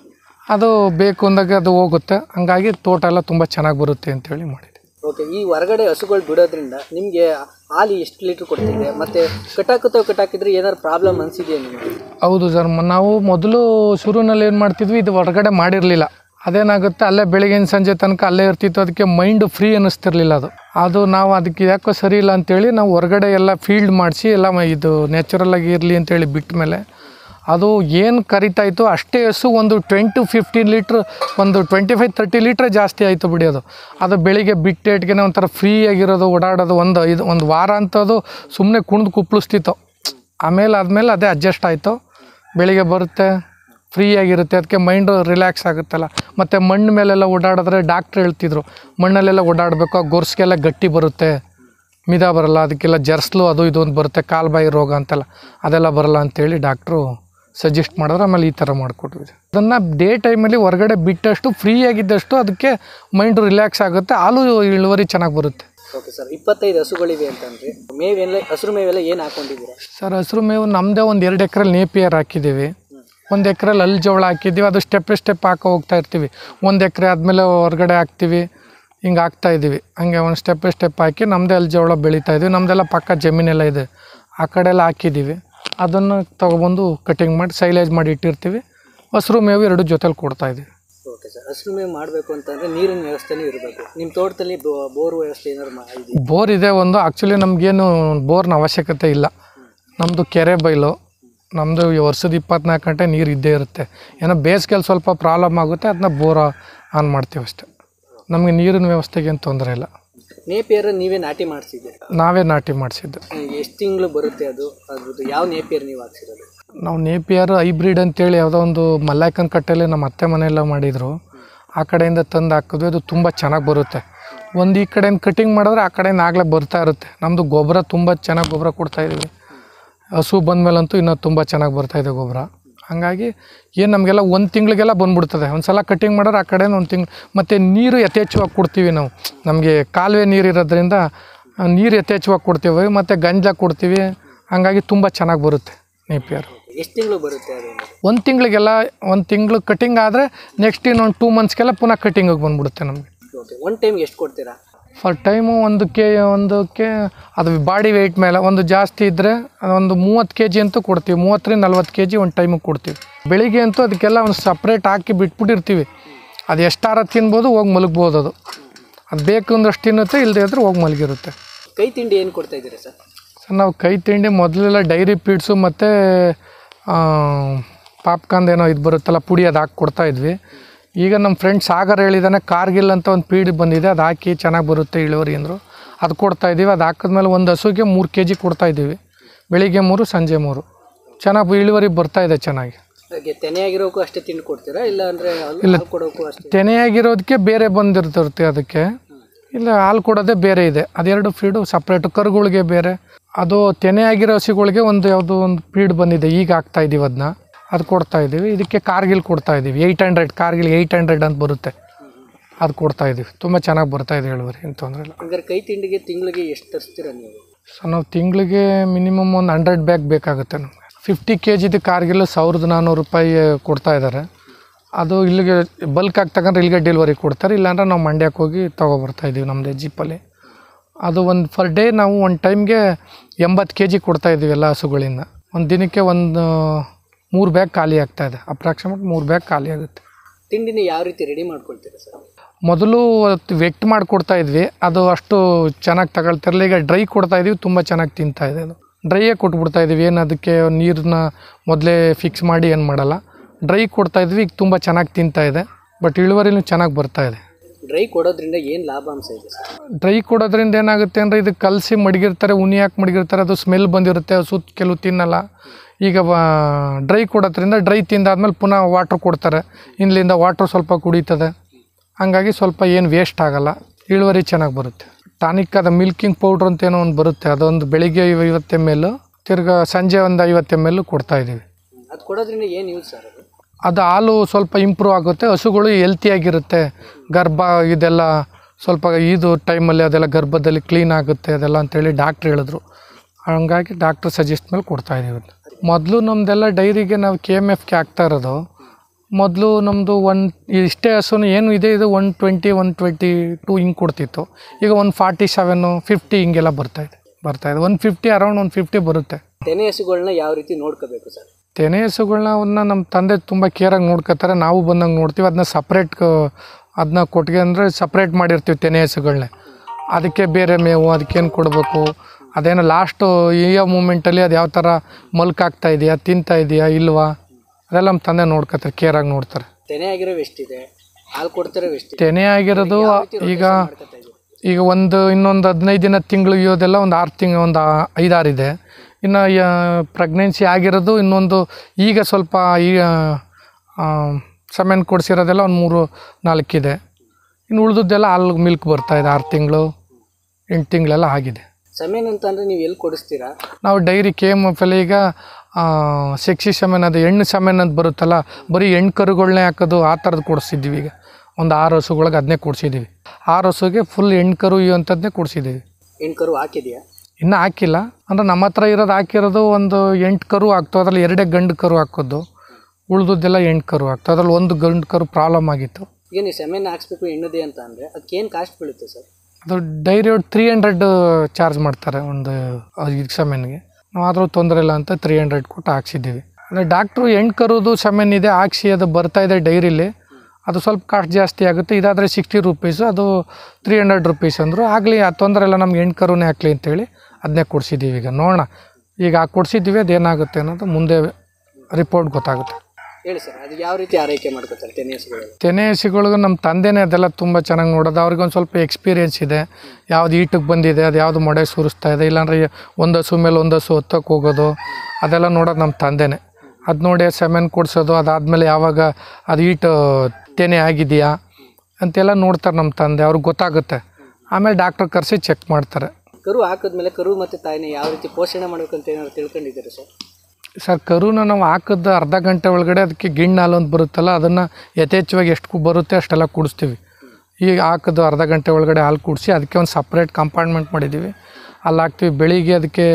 ಅದು ಬೇಕು ಅಂದಾಗ ಅದು ಹೋಗುತ್ತೆ ಹಂಗಾಗಿ ತೋಟ ಎಲ್ಲ ತುಂಬ ಚೆನ್ನಾಗಿ ಬರುತ್ತೆ ಅಂತೇಳಿ ಮಾಡಿದ್ವಿ ಓಕೆ ಈ ಹೊರಗಡೆ ಹಸುಗಳು ಬಿಡೋದ್ರಿಂದ ನಿಮಗೆ ಹಾಲು ಎಷ್ಟು ಲೀಟ್ರ್ ಕೊಡ್ತಿದೆ ಮತ್ತು ಕಟಾಕುತ್ತೋ ಕಟಾಕಿದ್ರೆ ಏನಾದ್ರು ಪ್ರಾಬ್ಲಮ್ ಅನಿಸಿದೆಯಾ ನಿಮಗೆ ಹೌದು ಸರ್ ಮ- ನಾವು ಮೊದಲು ಶುರುನಲ್ಲಿ ಏನು ಮಾಡ್ತಿದ್ವಿ ಇದು ಹೊರಗಡೆ ಮಾಡಿರಲಿಲ್ಲ ಅದೇನಾಗುತ್ತೆ ಅಲ್ಲೇ ಬೆಳಗಿನ ಸಂಜೆ ತನಕ ಅಲ್ಲೇ ಇರ್ತಿತ್ತು ಅದಕ್ಕೆ ಮೈಂಡ್ ಫ್ರೀ ಅನ್ನಿಸ್ತಿರ್ಲಿಲ್ಲ ಅದು ಅದು ನಾವು ಅದಕ್ಕೆ ಯಾಕೋ ಸರಿ ಇಲ್ಲ ಅಂತೇಳಿ ನಾವು ಹೊರಗಡೆ ಎಲ್ಲ ಫೀಲ್ಡ್ ಮಾಡಿಸಿ ಎಲ್ಲ ಮ- ಇದು ನ್ಯಾಚುರಲ್ ಆಗಿ ಇರಲಿ ಅಂತೇಳಿ ಬಿಟ್ಟ ಮೇಲೆ ಅದು ಏನು ಕರಿತಾ ಇತ್ತು ಅಷ್ಟೇ ಹಸು ಒಂದು ಟ್ವೆಂಟಿ ಫಿಫ್ಟೀನ್ ಲೀಟ್ರ್ ಒಂದು ಟ್ವೆಂಟಿ ಫೈವ್ ತರ್ಟಿ ಲೀಟ್ರ್ ಜಾಸ್ತಿ ಆಯಿತು ಬಿಡಿ ಅದು ಅದು ಬೆಳಿಗ್ಗೆ ಬಿಟ್ಟೇಟ್ಗೆ ಒಂಥರ ಫ್ರೀ ಆಗಿರೋದು ಓಡಾಡೋದು ಒಂದು ಇದು ಒಂದು ವಾರ ಅಂತದು ಸುಮ್ಮನೆ ಕುಣಿದು ಕುಪ್ಪಳಿಸ್ತಿತ್ತು ಆಮೇಲೆ ಆದಮೇಲೆ ಅದೇ ಅಡ್ಜಸ್ಟ್ ಆಯಿತು ಬೆಳಿಗ್ಗೆ ಬರುತ್ತೆ ಫ್ರೀ ಆಗಿರುತ್ತೆ ಅದಕ್ಕೆ ಮೈಂಡು ರಿಲ್ಯಾಕ್ಸ್ ಆಗುತ್ತಲ್ಲ ಮತ್ತು ಮಣ್ಣು ಮೇಲೆಲ್ಲ ಓಡಾಡಿದ್ರೆ ಡಾಕ್ಟ್ರ್ ಹೇಳ್ತಿದ್ರು ಮಣ್ಣಲ್ಲೆಲ್ಲ ಓಡಾಡಬೇಕು ಆ ಗೊರ್ಸ್ಗೆಲ್ಲ ಗಟ್ಟಿ ಬರುತ್ತೆ ಮಿದ ಬರಲ್ಲ ಅದಕ್ಕೆಲ್ಲ ಜರ್ಸ್ಲು ಅದು ಇದು ಒಂದು ಬರುತ್ತೆ ಕಾಲು ಬಾಯಿ ರೋಗ ಅಂತೆಲ್ಲ ಅದೆಲ್ಲ ಬರಲ್ಲ ಅಂತೇಳಿ ಡಾಕ್ಟ್ರು ಸಜೆಸ್ಟ್ ಮಾಡಿದ್ರೆ ಆಮೇಲೆ ಈ ಥರ ಮಾಡಿಕೊಟ್ವಿ ಅದನ್ನು ಡೇ ಟೈಮಲ್ಲಿ ಹೊರಗಡೆ ಬಿಟ್ಟಷ್ಟು ಫ್ರೀ ಆಗಿದ್ದಷ್ಟು ಅದಕ್ಕೆ ಮೈಂಡು ರಿಲ್ಯಾಕ್ಸ್ ಆಗುತ್ತೆ ಹಾಲು ಇಳುವರಿ ಚೆನ್ನಾಗಿ ಬರುತ್ತೆ ಓಕೆ ಸರ್ ಇಪ್ಪತ್ತೈದು ಹಸುಗಳಿವೆ ಅಂತಂದರೆ ಮೇವೆಲ್ಲ ಹಸಿರು ಮೇವೆಲ್ಲ ಏನು ಹಾಕೊಂಡಿದ್ದೀರಾ ಸರ್ ಹಸಿರು ಮೇವು ನಮ್ಮದೇ ಒಂದು ಎರಡು ಎಕರೆಲಿ ನೇಪಿಯರ್ ಹಾಕಿದ್ದೀವಿ ಒಂದು ಎಕರೆಲಿ ಅಲ್ಲಿ ಜೋಳ ಹಾಕಿದ್ದೀವಿ ಅದು ಸ್ಟೆಪ್ ಸ್ಟೆಪ್ ಹಾಕೋ ಹೋಗ್ತಾ ಇರ್ತೀವಿ ಒಂದು ಎಕರೆ ಆದಮೇಲೆ ಹೊರಗಡೆ ಹಾಕ್ತೀವಿ ಹಿಂಗೆ ಹಾಕ್ತಾ ಇದ್ದೀವಿ ಹಂಗೆ ಒಂದು ಸ್ಟೆಪ್ ಸ್ಟೆಪ್ ಹಾಕಿ ನಮ್ಮದೇ ಅಲ್ಲಿ ಜೋಳ ಬೆಳೀತಾ ಇದ್ವಿ ನಮ್ಮದೆಲ್ಲ ಪಕ್ಕ ಜಮೀನೆಲ್ಲ ಇದೆ ಆ ಕಡೆ ಎಲ್ಲ ಹಾಕಿದ್ದೀವಿ ಅದನ್ನು ತೊಗೊಬಂದು ಕಟಿಂಗ್ ಮಾಡಿ ಸೈಲೇಜ್ ಮಾಡಿ ಇಟ್ಟಿರ್ತೀವಿ ಹಸಿರು ಮೇವು ಎರಡು ಜೊತೆಲಿ ಕೊಡ್ತಾ ಇದ್ದೀವಿ ಓಕೆ ಸರ್ ಹಸಿರು ಮೇವು ಮಾಡಬೇಕು ಅಂತಂದರೆ ನೀರಿನ ವ್ಯವಸ್ಥೆನೂ ಇರಬೇಕು ನಿಮ್ಮ ತೋಟದಲ್ಲಿ ಬೋ- ಬೋರ್ ವ್ಯವಸ್ಥೆ ಏನಾದ್ರು ಮಾ ಇದೆಯಾ ಬೋರ್ ಇದೆ ಒಂದು ಆ್ಯಕ್ಚುಲಿ ನಮಗೇನು ಬೋರ್ನ ಅವಶ್ಯಕತೆ ಇಲ್ಲ ನಮ್ಮದು ಕೆರೆ ಬೈಲು ನಮ್ಮದು ವರ್ಷದ ಇಪ್ಪತ್ನಾಲ್ಕು ಗಂಟೆ ನೀರು ಇದ್ದೇ ಇರುತ್ತೆ ಏನೋ ಬೇಸಿಗೆಯಲ್ಲಿ ಸ್ವಲ್ಪ ಪ್ರಾಬ್ಲಮ್ ಆಗುತ್ತೆ ಅದನ್ನ ಬೋರ್ ಆನ್ ಮಾಡ್ತೀವಿ ಅಷ್ಟೆ ನಮಗೆ ನೀರಿನ ವ್ಯವಸ್ಥೆಗೆ ಏನು ತೊಂದರೆ ಇಲ್ಲ ನೇಪಿಯರ್ ನೀವೇ ನಾಟಿ ಮಾಡಿಸಿದ್ದೀರಾ ನಾವೇ ನಾಟಿ ಮಾಡಿಸಿದ್ದು ಎಷ್ಟು ತಿಂಗಳು ಬರುತ್ತೆ ಅದು ಅದ್ರದ್ದು ಯಾವ ನೇಪಿಯರ್ ನೀವು ಹಾಕ್ಸಿರೋದು ನಾವು ನೇಪಿಯರ್ ಹೈಬ್ರಿಡ್ ಅಂತೇಳಿ ಯಾವುದೋ ಒಂದು ಮಲ್ಲಾಯ್ಕನ್ ಕಟ್ಟೆಯಲ್ಲಿ ನಮ್ಮ ಅತ್ತೆ ಮನೆಯೆಲ್ಲ ಮಾಡಿದರು ಆ ಕಡೆಯಿಂದ ತಂದು ಹಾಕಿದ್ವಿ ಅದು ತುಂಬ ಚೆನ್ನಾಗಿ ಬರುತ್ತೆ ಒಂದು ಈ ಕಡೆಯಿಂದ ಕಟಿಂಗ್ ಮಾಡಿದ್ರೆ ಆ ಕಡೆಯಿಂದ ಆಗಲೇ ಬರ್ತಾ ಇರುತ್ತೆ ನಮ್ಮದು ಗೊಬ್ಬರ ತುಂಬ ಚೆನ್ನಾಗಿ ಗೊಬ್ಬರ ಕೊಡ್ತಾಯಿದ್ದೀವಿ ಹಸು ಬಂದಮೇಲಂತೂ ಇನ್ನೂ ತುಂಬ ಚೆನ್ನಾಗಿ ಬರ್ತಾಯಿದೆ ಗೊಬ್ಬರ ಹಾಗಾಗಿ ಏನು ನಮಗೆಲ್ಲ ಒಂದು ತಿಂಗಳಿಗೆಲ್ಲ ಬಂದ್ಬಿಡ್ತದೆ ಒಂದು ಸಲ ಕಟಿಂಗ್ ಮಾಡಿದ್ರೆ ಆ ಕಡೆಯಿಂದ ಒಂದು ತಿಂಗಳು ಮತ್ತು ನೀರು ಯಥೇಚ್ಛವಾಗಿ ಕೊಡ್ತೀವಿ ನಾವು ನಮಗೆ ಕಾಲುವೆ ನೀರು ಇರೋದ್ರಿಂದ ಆ, ನೀರು ಯಥೇಚ್ಛವಾಗಿ ಕೊಡ್ತೀವಿ ಮತ್ತು ಗಂಜಲ ಕೊಡ್ತೀವಿ ಹಾಗಾಗಿ ತುಂಬ ಚೆನ್ನಾಗಿ ಬರುತ್ತೆ ನೇಪಿಯರ್ ಎಷ್ಟು ತಿಂಗಳು ಬರುತ್ತೆ ಅದು ಒಂದು ತಿಂಗಳಿಗೆಲ್ಲ ಒಂದು ತಿಂಗಳು ಕಟಿಂಗ್ ಆದರೆ ನೆಕ್ಸ್ಟ್ ಇನ್ನೊಂದು ಟೂ ಮಂತ್ಸ್ಗೆಲ್ಲ ಪುನಃ ಕಟಿಂಗಿಗೆ ಬಂದ್ಬಿಡುತ್ತೆ ನಮಗೆ ಓಕೆ ಒನ್ ಟೈಮ್ಗೆ ಎಷ್ಟು ಕೊಡ್ತೀರಾ ಫರ್ ಟೈಮು ಒಂದಕ್ಕೆ ಒಂದಕ್ಕೆ ಅದು ಬಾಡಿ ವೆಯ್ಟ್ ಮೇಲೆ ಒಂದು ಜಾಸ್ತಿ ಇದ್ದರೆ ಒಂದು ಮೂವತ್ತು ಕೆ ಜಿ ಅಂತೂ ಕೊಡ್ತೀವಿ ಮೂವತ್ತರಿಂದ ನಲ್ವತ್ತು ಕೆ ಜಿ ಒಂದು ಟೈಮಿಗೆ ಕೊಡ್ತೀವಿ ಬೆಳಿಗ್ಗೆ ಅಂತೂ ಅದಕ್ಕೆಲ್ಲ ಒಂದು ಸಪ್ರೇಟ್ ಹಾಕಿ ಬಿಟ್ಬಿಟ್ಟಿರ್ತೀವಿ ಅದು ಎಷ್ಟಾರ ತಿನ್ಬೋದು ಹೋಗಿ ಮಲಗ್ಬೋದು ಅದು ಅದು ಬೇಕು ಅಂದಷ್ಟು ತಿನ್ನುತ್ತೆ ಇಲ್ಲದೆ ಇದ್ರೆ ಹೋಗಿ ಮಲಗಿರುತ್ತೆ ಕೈ ತಿಂಡಿ ಏನು ಕೊಡ್ತಾ ಇದ್ದೀರಾ ಸರ್ ಸರ್ ನಾವು ಕೈ ತಿಂಡಿ ಮೊದಲೆಲ್ಲ ಡೈರಿ ಪೀಡ್ಸು ಮತ್ತು ಪಾಪ್ಕಾರ್ನ್ ಏನೋ ಇದು ಬರುತ್ತಲ್ಲ ಪುಡಿ ಅದು ಹಾಕಿ ಕೊಡ್ತಾ ಇದ್ವಿ ಈಗ ನಮ್ಮ ಫ್ರೆಂಡ್ ಸಾಗರ್ ಹೇಳಿದಾನೆ ಕಾರ್ಗಿಲ್ ಅಂತ ಒಂದು ಪೀಡ್ ಬಂದಿದೆ ಅದು ಹಾಕಿ ಚೆನ್ನಾಗಿ ಬರುತ್ತೆ ಇಳುವರಿ ಅಂದರು ಅದು ಕೊಡ್ತಾ ಇದ್ದೀವಿ ಅದು ಹಾಕಿದ್ಮೇಲೆ ಒಂದು ಹಸುಗೆ ಮೂರು ಕೆ ಜಿ ಕೊಡ್ತಾ ಇದ್ದೀವಿ ಬೆಳಿಗ್ಗೆ ಮೂರು ಸಂಜೆ ಮೂರು ಚೆನ್ನಾಗಿ ಇಳುವರಿ ಬರ್ತಾ ಇದೆ ಚೆನ್ನಾಗಿ ಹಾಗೆ ತೆನೆಯಾಗಿರೋಕ್ಕೂ ಅಷ್ಟೇ ತಿಂಡಿ ಕೊಡ್ತೀರಾ ಇಲ್ಲ ಅಂದರೆ ಹಾಲು ಕೊಡೋಕ್ಕೂ ಅಷ್ಟೇ ತೆನೆಯಾಗಿರೋದಕ್ಕೆ ಬೇರೆ ಬಂದಿರ್ತಿರುತ್ತೆ ಅದಕ್ಕೆ ಇಲ್ಲ ಹಾಲು ಕೊಡೋದೇ ಬೇರೆ ಇದೆ ಅದೆರಡು ಫೀಡು ಸಪ್ರೇಟು ಕರುಗಳಿಗೆ ಬೇರೆ ಅದು ತೆನೆಯಾಗಿರೋ ಹಸುಗಳಿಗೆ ಒಂದು ಯಾವುದೋ ಒಂದು ಫೀಡ್ ಬಂದಿದೆ ಈಗ ಹಾಕ್ತಾ ಇದ್ದೀವಿ ಅದನ್ನ ಅದು ಕೊಡ್ತಾ ಇದ್ದೀವಿ ಇದಕ್ಕೆ ಕಾರ್ಗಿಲ್ ಕೊಡ್ತಾ ಇದ್ದೀವಿ eight hundred Cargill eight hundred ಅಂತ ಬರುತ್ತೆ ಅದು ಕೊಡ್ತಾ ಇದ್ದೀವಿ ತುಂಬ ಚೆನ್ನಾಗಿ ಬರ್ತಾ ಇದೆ ಇಳುವರಿ ಏನು ತೊಂದರೆ ಇಲ್ಲ ಹಂಗಾರೆ ಕೈ ತಿಂಡಿಗೆ ತಿಂಗಳಿಗೆ ಎಷ್ಟು ತರಿಸ್ತೀರಾ ನೀವು ಸೊ ನಾವು ತಿಂಗಳಿಗೆ ಮಿನಿಮಮ್ ಒಂದು ಹಂಡ್ರೆಡ್ ಬ್ಯಾಗ್ ಬೇಕಾಗುತ್ತೆ ನಮಗೆ ಫಿಫ್ಟಿ ಕೆ ಜಿದು ಕಾರ್ಗಿಲ್ ಸಾವಿರದ ನಾನ್ನೂರು ರೂಪಾಯಿ ಕೊಡ್ತಾ ಇದ್ದಾರೆ ಅದು ಇಲ್ಲಿಗೆ ಬಲ್ಕ್ ಆಗಿ ತಗೊಂಡ್ರೆ ಇಲ್ಲಿಗೆ ಡೆಲಿವರಿ ಕೊಡ್ತಾರೆ ಇಲ್ಲಾಂದ್ರೆ ನಾವು ಮಂಡ್ಯಕ್ಕೆ ಹೋಗಿ ತೊಗೊಬರ್ತಾ ಇದ್ದೀವಿ ನಮ್ಮದೇ ಜೀಪಲ್ಲಿ ಅದು ಒಂದು ಫರ್ ಡೇ ನಾವು ಒಂದು ಟೈಮ್ಗೆ ಎಂಬತ್ತು ಕೆ ಜಿ ಕೊಡ್ತಾ ಇದ್ದೀವಿ ಎಲ್ಲ ಹಸುಗಳಿಂದ ಒಂದು ದಿನಕ್ಕೆ ಒಂದು ಮೂರು ಬ್ಯಾಗ್ ಖಾಲಿ ಆಗ್ತಾ ಇದೆ ಅಪ್ರಾಕ್ಸಿಮೇಟ್ ಮೂರು ಬ್ಯಾಗ್ ಖಾಲಿ ಆಗುತ್ತೆ ತಿಂಡಿನ ಯಾವ ರೀತಿ ರೆಡಿ ಮಾಡ್ಕೊಳ್ತೀರಾ ಸರ್ ಮೊದಲು ವೆಟ್ ಮಾಡಿ ಕೊಡ್ತಾ ಇದ್ವಿ ಅದು ಅಷ್ಟು ಚೆನ್ನಾಗಿ ತಗೊಳ್ತಿರಲಿಲ್ಲ ಈಗ ಡ್ರೈ ಕೊಡ್ತಾ ಇದೀವಿ ತುಂಬ ಚೆನ್ನಾಗಿ ತಿಂತಾ ಇದೆ ಅದು ಡ್ರೈಯೇ ಕೊಟ್ಬಿಡ್ತಾ ಇದೀವಿ ಏನು ಅದಕ್ಕೆ ನೀರನ್ನ ಮೊದಲೇ ಫಿಕ್ಸ್ ಮಾಡಿ ಏನು ಮಾಡಲ್ಲ ಡ್ರೈ ಕೊಡ್ತಾ ಇದ್ವಿ ಈಗ ತುಂಬ ಚೆನ್ನಾಗಿ ತಿಂತಾ ಇದೆ ಬಟ್ ಇಳುವರಿನೂ ಚೆನ್ನಾಗಿ ಬರ್ತಾ ಇದೆ ಡ್ರೈ ಕೊಡೋದ್ರಿಂದ ಏನು ಲಾಭಾಂಶ ಇದೆ ಸರ್ ಡ್ರೈ ಕೊಡೋದ್ರಿಂದ ಏನಾಗುತ್ತೆ ಅಂದರೆ ಇದು ಕಲಸಿ ಮಡಗಿರ್ತಾರೆ ಉನಿ ಹಾಕಿ ಮಡಗಿರ್ತಾರೆ ಅದು ಸ್ಮೆಲ್ ಬಂದಿರುತ್ತೆ ಅದು ಸುತ್ತ ಕೆಲವು ತಿನ್ನಲ್ಲ ಈಗ ಡ್ರೈ ಕೊಡೋದ್ರಿಂದ ಡ್ರೈ ತಿಂದಾದ್ಮೇಲೆ ಪುನಃ ವಾಟ್ರ್ ಕೊಡ್ತಾರೆ ಇಲ್ಲಿಂದ ವಾಟ್ರ್ ಸ್ವಲ್ಪ ಕುಡೀತದೆ ಹಂಗಾಗಿ ಸ್ವಲ್ಪ ಏನು ವೇಸ್ಟ್ ಆಗಲ್ಲ ಇಳುವರಿ ಚೆನ್ನಾಗಿ ಬರುತ್ತೆ ಟಾನಿಕ್ ಅದು ಮಿಲ್ಕಿಂಗ್ ಪೌಡ್ರ್ ಅಂತ ಏನೋ ಒಂದು ಬರುತ್ತೆ ಅದೊಂದು ಬೆಳಿಗ್ಗೆ ಐವತ್ತು ಎಮ್ ಎಲ್ ತಿರ್ಗಾ ಸಂಜೆ ಒಂದು ಐವತ್ತು ಎಮ್ ಎಲ್ ಕೊಡ್ತಾ ಇದ್ದೀವಿ ಅದು ಕೊಡೋದ್ರಿಂದ ಏನು ಯೂಸ್ ಸರ್ ಅದು ಅದು ಹಾಲು ಸ್ವಲ್ಪ ಇಂಪ್ರೂವ್ ಆಗುತ್ತೆ ಹಸುಗಳು ಹೆಲ್ತಿಯಾಗಿರುತ್ತೆ ಗರ್ಭ ಇದೆಲ್ಲ ಸ್ವಲ್ಪ ಇದು ಟೈಮಲ್ಲಿ ಅದೆಲ್ಲ ಗರ್ಭದಲ್ಲಿ ಕ್ಲೀನ್ ಆಗುತ್ತೆ ಅದೆಲ್ಲ ಅಂತೇಳಿ ಡಾಕ್ಟ್ರ್ ಹೇಳಿದ್ರು ಹಂಗಾಗಿ ಡಾಕ್ಟ್ರ್ ಸಜೆಸ್ಟ್ ಮೇಲೆ ಕೊಡ್ತಾ ಇದೀವಿ ಅದನ್ನ ಮೊದಲು ನಮ್ಮದೆಲ್ಲ ಡೈರಿಗೆ ನಾವು ಕೆ ಎಮ್ ಎಫ್ಗೆ ಹಾಕ್ತಾ ಇರೋದು ಮೊದಲು ನಮ್ಮದು ಒನ್ ಇಷ್ಟೇ ಹಸುನು ಏನು ಇದೆ ಇದು one twenty one twenty two ಹಿಂಗೆ ಕೊಡ್ತಿತ್ತು ಈಗ ಒನ್ ಫಾರ್ಟಿ ಸೆವೆನು ಫಿಫ್ಟಿ ಹಿಂಗೆಲ್ಲ ಬರ್ತಾಯಿದೆ ಬರ್ತಾಯಿದೆ one fifty around one fifty ಬರುತ್ತೆ ತೆನೆ ಹಸುಗಳನ್ನ ಯಾವ ರೀತಿ ನೋಡ್ಕೋಬೇಕು ಸರ್ ತೆನೆ ಹಸುಗಳನ್ನ ಅವನ್ನ ನಮ್ಮ ತಂದೆ ತುಂಬ ಕೇರಾಗಿ ನೋಡ್ಕೊತಾರೆ ನಾವು ಬಂದಂಗೆ ನೋಡ್ತೀವಿ ಅದನ್ನ ಸಪ್ರೇಟ್ ಅದನ್ನ ಕೊಟ್ಟಿಗೆ ಅಂದರೆ ಸಪ್ರೇಟ್ ಮಾಡಿರ್ತೀವಿ ತೆನೆ ಹಸುಗಳನ್ನೇ ಅದಕ್ಕೆ ಬೇರೆ ಮೇವು ಅದಕ್ಕೇನು ಕೊಡಬೇಕು ಅದೇನೋ ಲಾಸ್ಟು ಈ ಮೂಮೆಂಟಲ್ಲಿ ಅದು ಯಾವ ಥರ ಮಲ್ಕಾಗ್ತಾ ಇದೆಯಾ ತಿಂತಾ ಇದೆಯಾ ಇಲ್ವಾ ಅದೆಲ್ಲ ನಮ್ಮ ತಂದೆ ನೋಡ್ಕೊತಾರೆ ಕೇರಾಗಿ ನೋಡ್ತಾರೆ ತೆನೆ ಆಗಿರೋ ಎಷ್ಟಿದೆ ಹಾಲು ಕೊಡ್ತಿರೋ ಎಷ್ಟಿದೆ ತೆನೆ ಆಗಿರೋದು ಈಗ ಮಾಡ್ಕೊತಾ ಇದ್ದೀವಿ ಈಗ ಒಂದು ಇನ್ನೊಂದು ಹದಿನೈದು ದಿನ ತಿಂಗಳು ಇಯೋದೆಲ್ಲ ಒಂದು ಆರು ತಿಂಗಳು ಒಂದು ಐದಾರು ಇದೆ ಇನ್ನು ಪ್ರೆಗ್ನೆನ್ಸಿ ಆಗಿರೋದು ಇನ್ನೊಂದು ಈಗ ಸ್ವಲ್ಪ ಈಗ ಸಮೆನ್ ಕೊಡಿಸಿರೋದೆಲ್ಲ ಒಂದು ಮೂರು ನಾಲ್ಕಿದೆ ಇನ್ನು ಉಳಿದದ್ದೆಲ್ಲ ಹಾಲು ಮಿಲ್ಕ್ ಬರ್ತಾ ಇದೆ ಆರು ತಿಂಗಳು ಎಂಟು ತಿಂಗಳೆಲ್ಲ ಆಗಿದೆ ಸಮೇನ್ ಅಂತ ಅಂದ್ರೆ ನೀವು ಎಲ್ಲಿ ಕೊಡಿಸ್ತೀರಾ ನಾವು ಡೈರಿ ಕೆ ಎಮ್ ಎಫ್ ಅಲ್ಲಿ ಈಗ ಸೆಕ್ಸಿ ಸಮೆನ್ ಅದು ಹೆಣ್ಣು ಸಮೆನ್ ಅಂತ ಬರುತ್ತಲ್ಲ ಬರೀ ಹೆಣ್ಣು ಕರುಗಳನ್ನೇ ಹಾಕೋದು ಆ ಥರದ್ದು ಕೊಡಿಸಿದ್ದೀವಿ ಈಗ ಒಂದು ಆರು ಹಸುಗಳಿಗೆ ಅದನ್ನೇ ಕೊಡಿಸಿದ್ದೀವಿ ಆರು ಹಸುಗೆ ಫುಲ್ ಹೆಣ್ಣು ಕರು ಇವಂಥದ್ದನ್ನೇ ಕೊಡಿಸಿದ್ದೀವಿ ಹೆಣ್ಣು ಕರು ಹಾಕಿದ್ಯಾ ಇನ್ನೂ ಹಾಕಿಲ್ಲ ಅಂದರೆ ನಮ್ಮ ಹತ್ರ ಇರೋದು ಹಾಕಿರೋದು ಒಂದು ಎಂಟು ಕರು ಹಾಕ್ತು ಅದರಲ್ಲಿ ಎರಡೇ ಗಂಡು ಕರು ಹಾಕೋದು ಉಳಿದದ್ದೆಲ್ಲ ಎಂಟು ಕರು ಹಾಕ್ತು ಅದ್ರಲ್ಲಿ ಒಂದು ಗಂಡು ಕರು ಪ್ರಾಬ್ಲಮ್ ಆಗಿತ್ತು ಈಗ ನೀವು ಸೆಮೆನ್ ಹಾಕ್ಸ್ಬೇಕು ಹೆಣ್ಣುದೇ ಅಂತ ಅಂದರೆ ಅದಕ್ಕೇನು ಕಾಸ್ಟ್ ಬೀಳುತ್ತೆ ಸರ್ ಅದು ಡೈರಿ ತ್ರೀ ಹಂಡ್ರೆಡ್ ಚಾರ್ಜ್ ಮಾಡ್ತಾರೆ ಒಂದು ಇದು ಸಮೆನ್ಗೆ ನಾವು ಆದರೂ ತೊಂದರೆ ಇಲ್ಲ ಅಂತ ತ್ರೀ ಹಂಡ್ರೆಡ್ ಕೊಟ್ಟು ಹಾಕ್ಸಿದ್ದೀವಿ ಅಂದರೆ ಡಾಕ್ಟ್ರು ಎಂಟು ಕರುದು ಸಮೆನ್ ಇದೆ ಹಾಕ್ಸಿ ಅದು ಬರ್ತಾ ಇದೆ ಡೈರಿಲಿ ಅದು ಸ್ವಲ್ಪ ಕಾಸ್ಟ್ ಜಾಸ್ತಿ ಆಗುತ್ತೆ ಇದಾದರೆ ಸಿಕ್ಸ್ಟಿ ರುಪೀಸು ಅದು ತ್ರೀ ಹಂಡ್ರೆಡ್ ರುಪೀಸ್ ಅಂದರು ಆಗಲಿ ಆ ತೊಂದರೆ ಇಲ್ಲ ನಮ್ಗೆ ಎಂಟು ಕರುನೇ ಹಾಕ್ಲಿ ಅಂತೇಳಿ ಅದನ್ನೇ ಕೊಡಿಸಿದ್ದೀವಿ ಈಗ ನೋಡೋಣ ಈಗ ಆ ಕೊಡಿಸಿದ್ದೀವಿ ಅದೇನಾಗುತ್ತೆ ಅನ್ನೋದು ಮುಂದೆ ರಿಪೋರ್ಟ್ ಗೊತ್ತಾಗುತ್ತೆ ಹೇಳಿ ಸರ್ ಅದು ಯಾವ ರೀತಿ ಆರೈಕೆ ಮಾಡ್ಕೋತಾರೆ ತೆನೆ ಹಸುಗಳು ತೆನೆ ಹಸಿಗಳಿಗೂ ನಮ್ಮ ತಂದೆನೇ ಅದೆಲ್ಲ ತುಂಬ ಚೆನ್ನಾಗಿ ನೋಡೋದು ಅವ್ರಿಗೆ ಒಂದು ಸ್ವಲ್ಪ ಎಕ್ಸ್ಪೀರಿಯೆನ್ಸ್ ಇದೆ ಯಾವ್ದು ಈಟಿಗೆ ಬಂದಿದೆ ಅದು ಯಾವುದು ಮೊಡೆ ಸುರಿಸ್ತಾ ಇದೆ ಇಲ್ಲಾಂದ್ರೆ ಒಂದು ಹಸು ಮೇಲೆ ಒಂದು ಹಸು ಹೊತ್ತಕ್ಕೆ ಹೋಗೋದು ಅದೆಲ್ಲ ನೋಡೋದು ನಮ್ಮ ತಂದೆನೇ ಅದು ನೋಡಿ ಸೆಮೆನ್ ಕೊಡಿಸೋದು ಅದಾದಮೇಲೆ ಯಾವಾಗ ಅದು ಈಟು ತೆನೆ ಆಗಿದೆಯಾ ಅಂತೆಲ್ಲ ನೋಡ್ತಾರೆ ನಮ್ಮ ತಂದೆ ಅವ್ರಿಗೆ ಗೊತ್ತಾಗುತ್ತೆ ಆಮೇಲೆ ಡಾಕ್ಟ್ರ್ ಕರೆಸಿ ಚೆಕ್ ಮಾಡ್ತಾರೆ ಕರು ಹಾಕಿದ್ಮೇಲೆ ಕರು ಮತ್ತು ತಾಯಿನ ಯಾವ ರೀತಿ ಪೋಷಣೆ ಮಾಡ್ಬೇಕಂತ ಏನಾದ್ರು ತಿಳ್ಕೊಂಡಿದ್ದೀರಾ ಸರ್ ಸರ್ ಕರುನ ನಾವು ಹಾಕಿದ ಅರ್ಧ ಗಂಟೆ ಒಳಗಡೆ ಅದಕ್ಕೆ ಗಿಣ್ಣು ಹಾಲು ಅಂತ ಬರುತ್ತಲ್ಲ ಅದನ್ನು ಯಥೇಚ್ಛವಾಗಿ ಎಷ್ಟು ಕು- ಬರುತ್ತೆ ಅಷ್ಟೆಲ್ಲ ಕುಡಿಸ್ತೀವಿ ಈಗ ಹಾಕಿದ್ದು ಅರ್ಧ ಗಂಟೆ ಒಳಗಡೆ ಹಾಲು ಕುಡಿಸಿ ಅದಕ್ಕೆ ಒಂದು ಸಪ್ರೇಟ್ ಕಂಪಾರ್ಟ್ಮೆಂಟ್ ಮಾಡಿದ್ದೀವಿ ಅಲ್ಲಿ ಹಾಕ್ತೀವಿ ಬೆಳಿಗ್ಗೆ ಅದಕ್ಕೆ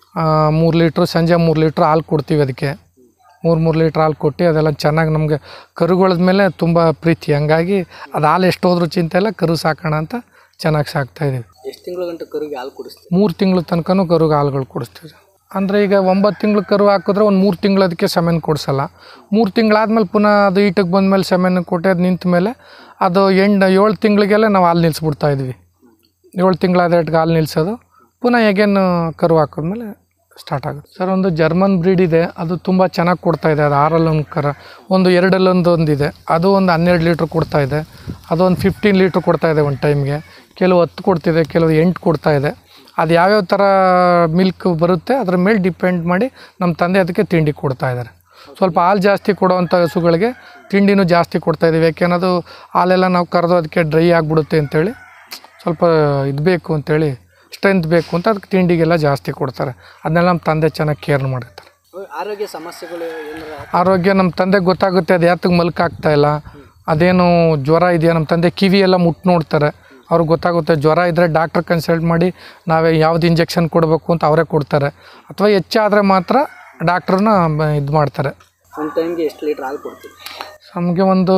ಮೂರು ಲೀಟ್ರು ಸಂಜೆ ಮೂರು ಲೀಟ್ರ್ ಹಾಲು ಕೊಡ್ತೀವಿ ಅದಕ್ಕೆ ಮೂರು ಮೂರು ಲೀಟ್ರ್ ಹಾಲು ಕೊಟ್ಟು ಅದೆಲ್ಲ ಚೆನ್ನಾಗಿ ನಮಗೆ ಕರುಗಳದ ಮೇಲೆ ತುಂಬ ಪ್ರೀತಿ ಹಂಗಾಗಿ ಅದು ಹಾಲು ಎಷ್ಟು ಹೋದ್ರೂ ಚಿಂತೆ ಇಲ್ಲ ಕರು ಸಾಕೋಣ ಅಂತ ಚೆನ್ನಾಗಿ ಸಾಕ್ತಾ ಇದೀವಿ ಎಷ್ಟು ತಿಂಗಳ ಗಂಟೆ ಕರುಗೆ ಹಾಲು ಕುಡಿಸ್ತೀವಿ ಮೂರು ತಿಂಗಳ ತನಕನೂ ಕರುಗೆ ಹಾಲುಗಳು ಕೊಡಿಸ್ತೀವಿ ಅಂದರೆ ಈಗ ಒಂಬತ್ತು ತಿಂಗಳು ಕರು ಹಾಕಿದ್ರೆ ಒಂದು ಮೂರು ತಿಂಗಳು ಅದಕ್ಕೆ ಸೆಮೆನ್ ಕೊಡಿಸಲ್ಲ ಮೂರು ತಿಂಗಳಾದ್ಮೇಲೆ ಪುನಃ ಅದು ಈಟಿಗೆ ಬಂದಮೇಲೆ ಸೆಮೆನ್ ಕೊಟ್ಟು ಅದು ನಿಂತ ಮೇಲೆ ಅದು ಎಂಟು ಏಳು ತಿಂಗಳಿಗೆಲ್ಲ ನಾವು ಹಾಲು ನಿಲ್ಲಿಸ್ಬಿಡ್ತಾ ಇದ್ವಿ ಏಳು ತಿಂಗಳಾದ ಇಟ್ಗೆ ಹಾಲು ನಿಲ್ಲಿಸೋದು ಪುನಃ ಎಗೇನ್ ಕರು ಹಾಕಿದ್ಮೇಲೆ ಸ್ಟಾರ್ಟ್ ಆಗುತ್ತೆ ಸರ್ ಒಂದು ಜರ್ಮನ್ ಬ್ರೀಡ್ ಇದೆ ಅದು ತುಂಬ ಚೆನ್ನಾಗಿ ಕೊಡ್ತಾ ಇದೆ ಅದು ಆರಲ್ಲಿ ಒಂದು ಕರ ಒಂದು ಎರಡಲ್ಲೊಂದು ಒಂದಿದೆ ಅದು ಒಂದು ಹನ್ನೆರಡು ಲೀಟ್ರ್ ಕೊಡ್ತಾ ಇದೆ ಅದು ಒಂದು ಫಿಫ್ಟೀನ್ ಲೀಟ್ರ್ ಕೊಡ್ತಾ ಇದೆ ಒಂದು ಟೈಮ್ಗೆ ಕೆಲವು ಹತ್ತು ಕೊಡ್ತಿದೆ ಕೆಲವು ಎಂಟು ಕೊಡ್ತಾ ಇದೆ ಅದು ಯಾವ್ಯಾವ ಥರ ಮಿಲ್ಕ್ ಬರುತ್ತೆ ಅದ್ರ ಮೇಲೆ ಡಿಪೆಂಡ್ ಮಾಡಿ ನಮ್ಮ ತಂದೆ ಅದಕ್ಕೆ ತಿಂಡಿ ಕೊಡ್ತಾ ಇದ್ದಾರೆ ಸ್ವಲ್ಪ ಹಾಲು ಜಾಸ್ತಿ ಕೊಡುವಂಥ ಹಸುಗಳಿಗೆ ತಿಂಡಿನೂ ಜಾಸ್ತಿ ಕೊಡ್ತಾ ಇದ್ದೀವಿ ಯಾಕೆನ್ನೋದು ಹಾಲೆಲ್ಲ ನಾವು ಕರೆದು ಅದಕ್ಕೆ ಡ್ರೈ ಆಗಿಬಿಡುತ್ತೆ ಅಂತೇಳಿ ಸ್ವಲ್ಪ ಇದು ಬೇಕು ಅಂತೇಳಿ ಸ್ಟ್ರೆಂತ್ ಬೇಕು ಅಂತ ಅದಕ್ಕೆ ತಿಂಡಿಗೆಲ್ಲ ಜಾಸ್ತಿ ಕೊಡ್ತಾರೆ ಅದನ್ನೆಲ್ಲ ನಮ್ಮ ತಂದೆ ಚೆನ್ನಾಗಿ ಕೇರ್ ಮಾಡಿರ್ತಾರೆ ಆರೋಗ್ಯ ಸಮಸ್ಯೆಗಳು ಏನಾರ ಆರೋಗ್ಯ ನಮ್ಮ ತಂದೆಗೆ ಗೊತ್ತಾಗುತ್ತೆ ಅದು ಯಾತಕ್ಕೆ ಮಲ್ಕ್ ಆಗ್ತಾ ಇಲ್ಲ ಅದೇನು ಜ್ವರ ಇದೆಯಾ ನಮ್ಮ ತಂದೆ ಕಿವಿ ಎಲ್ಲ ಮುಟ್ಟು ನೋಡ್ತಾರೆ ಅವ್ರಿಗೆ ಗೊತ್ತಾಗುತ್ತೆ ಜ್ವರ ಇದ್ದರೆ ಡಾಕ್ಟ್ರ್ ಕನ್ಸಲ್ಟ್ ಮಾಡಿ ನಾವೇ ಯಾವ್ದು ಇಂಜೆಕ್ಷನ್ ಕೊಡಬೇಕು ಅಂತ ಅವರೇ ಕೊಡ್ತಾರೆ ಅಥವಾ ಹೆಚ್ಚಾದರೆ ಮಾತ್ರ ಡಾಕ್ಟ್ರನ್ನ ಇದು ಮಾಡ್ತಾರೆ ಒಂದು ಟೈಮ್ಗೆ ಎಷ್ಟು ಲೀಟ್ರ್ ಹಾಲು ಕೊಡ್ತೀವಿ ನಮಗೆ ಒಂದು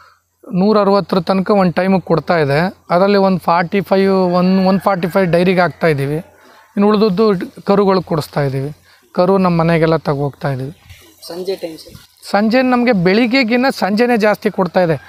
ನೂರ ಅರವತ್ತರ ತನಕ ಒಂದು ಟೈಮಿಗೆ ಕೊಡ್ತಾ ಇದೆ ಅದರಲ್ಲಿ ಒಂದು forty five one one forty five ಡೈರಿಗೆ ಹಾಕ್ತಾ ಇದ್ದೀವಿ ಇನ್ನು ಉಳಿದದ್ದು ಕರುಗಳು ಕೊಡಿಸ್ತಾ ಇದ್ದೀವಿ ಕರು ನಮ್ಮ ಮನೆಗೆಲ್ಲ ತಗೋಗ್ತಾ ಇದ್ದೀವಿ ಸಂಜೆ ಟೈಮ್ ಸರ್ ಸಂಜೆ ನಮಗೆ ಬೆಳಿಗ್ಗೆಗಿನ್ನ ಸಂಜೆನೇ ಜಾಸ್ತಿ ಕೊಡ್ತಾ ಇದೆ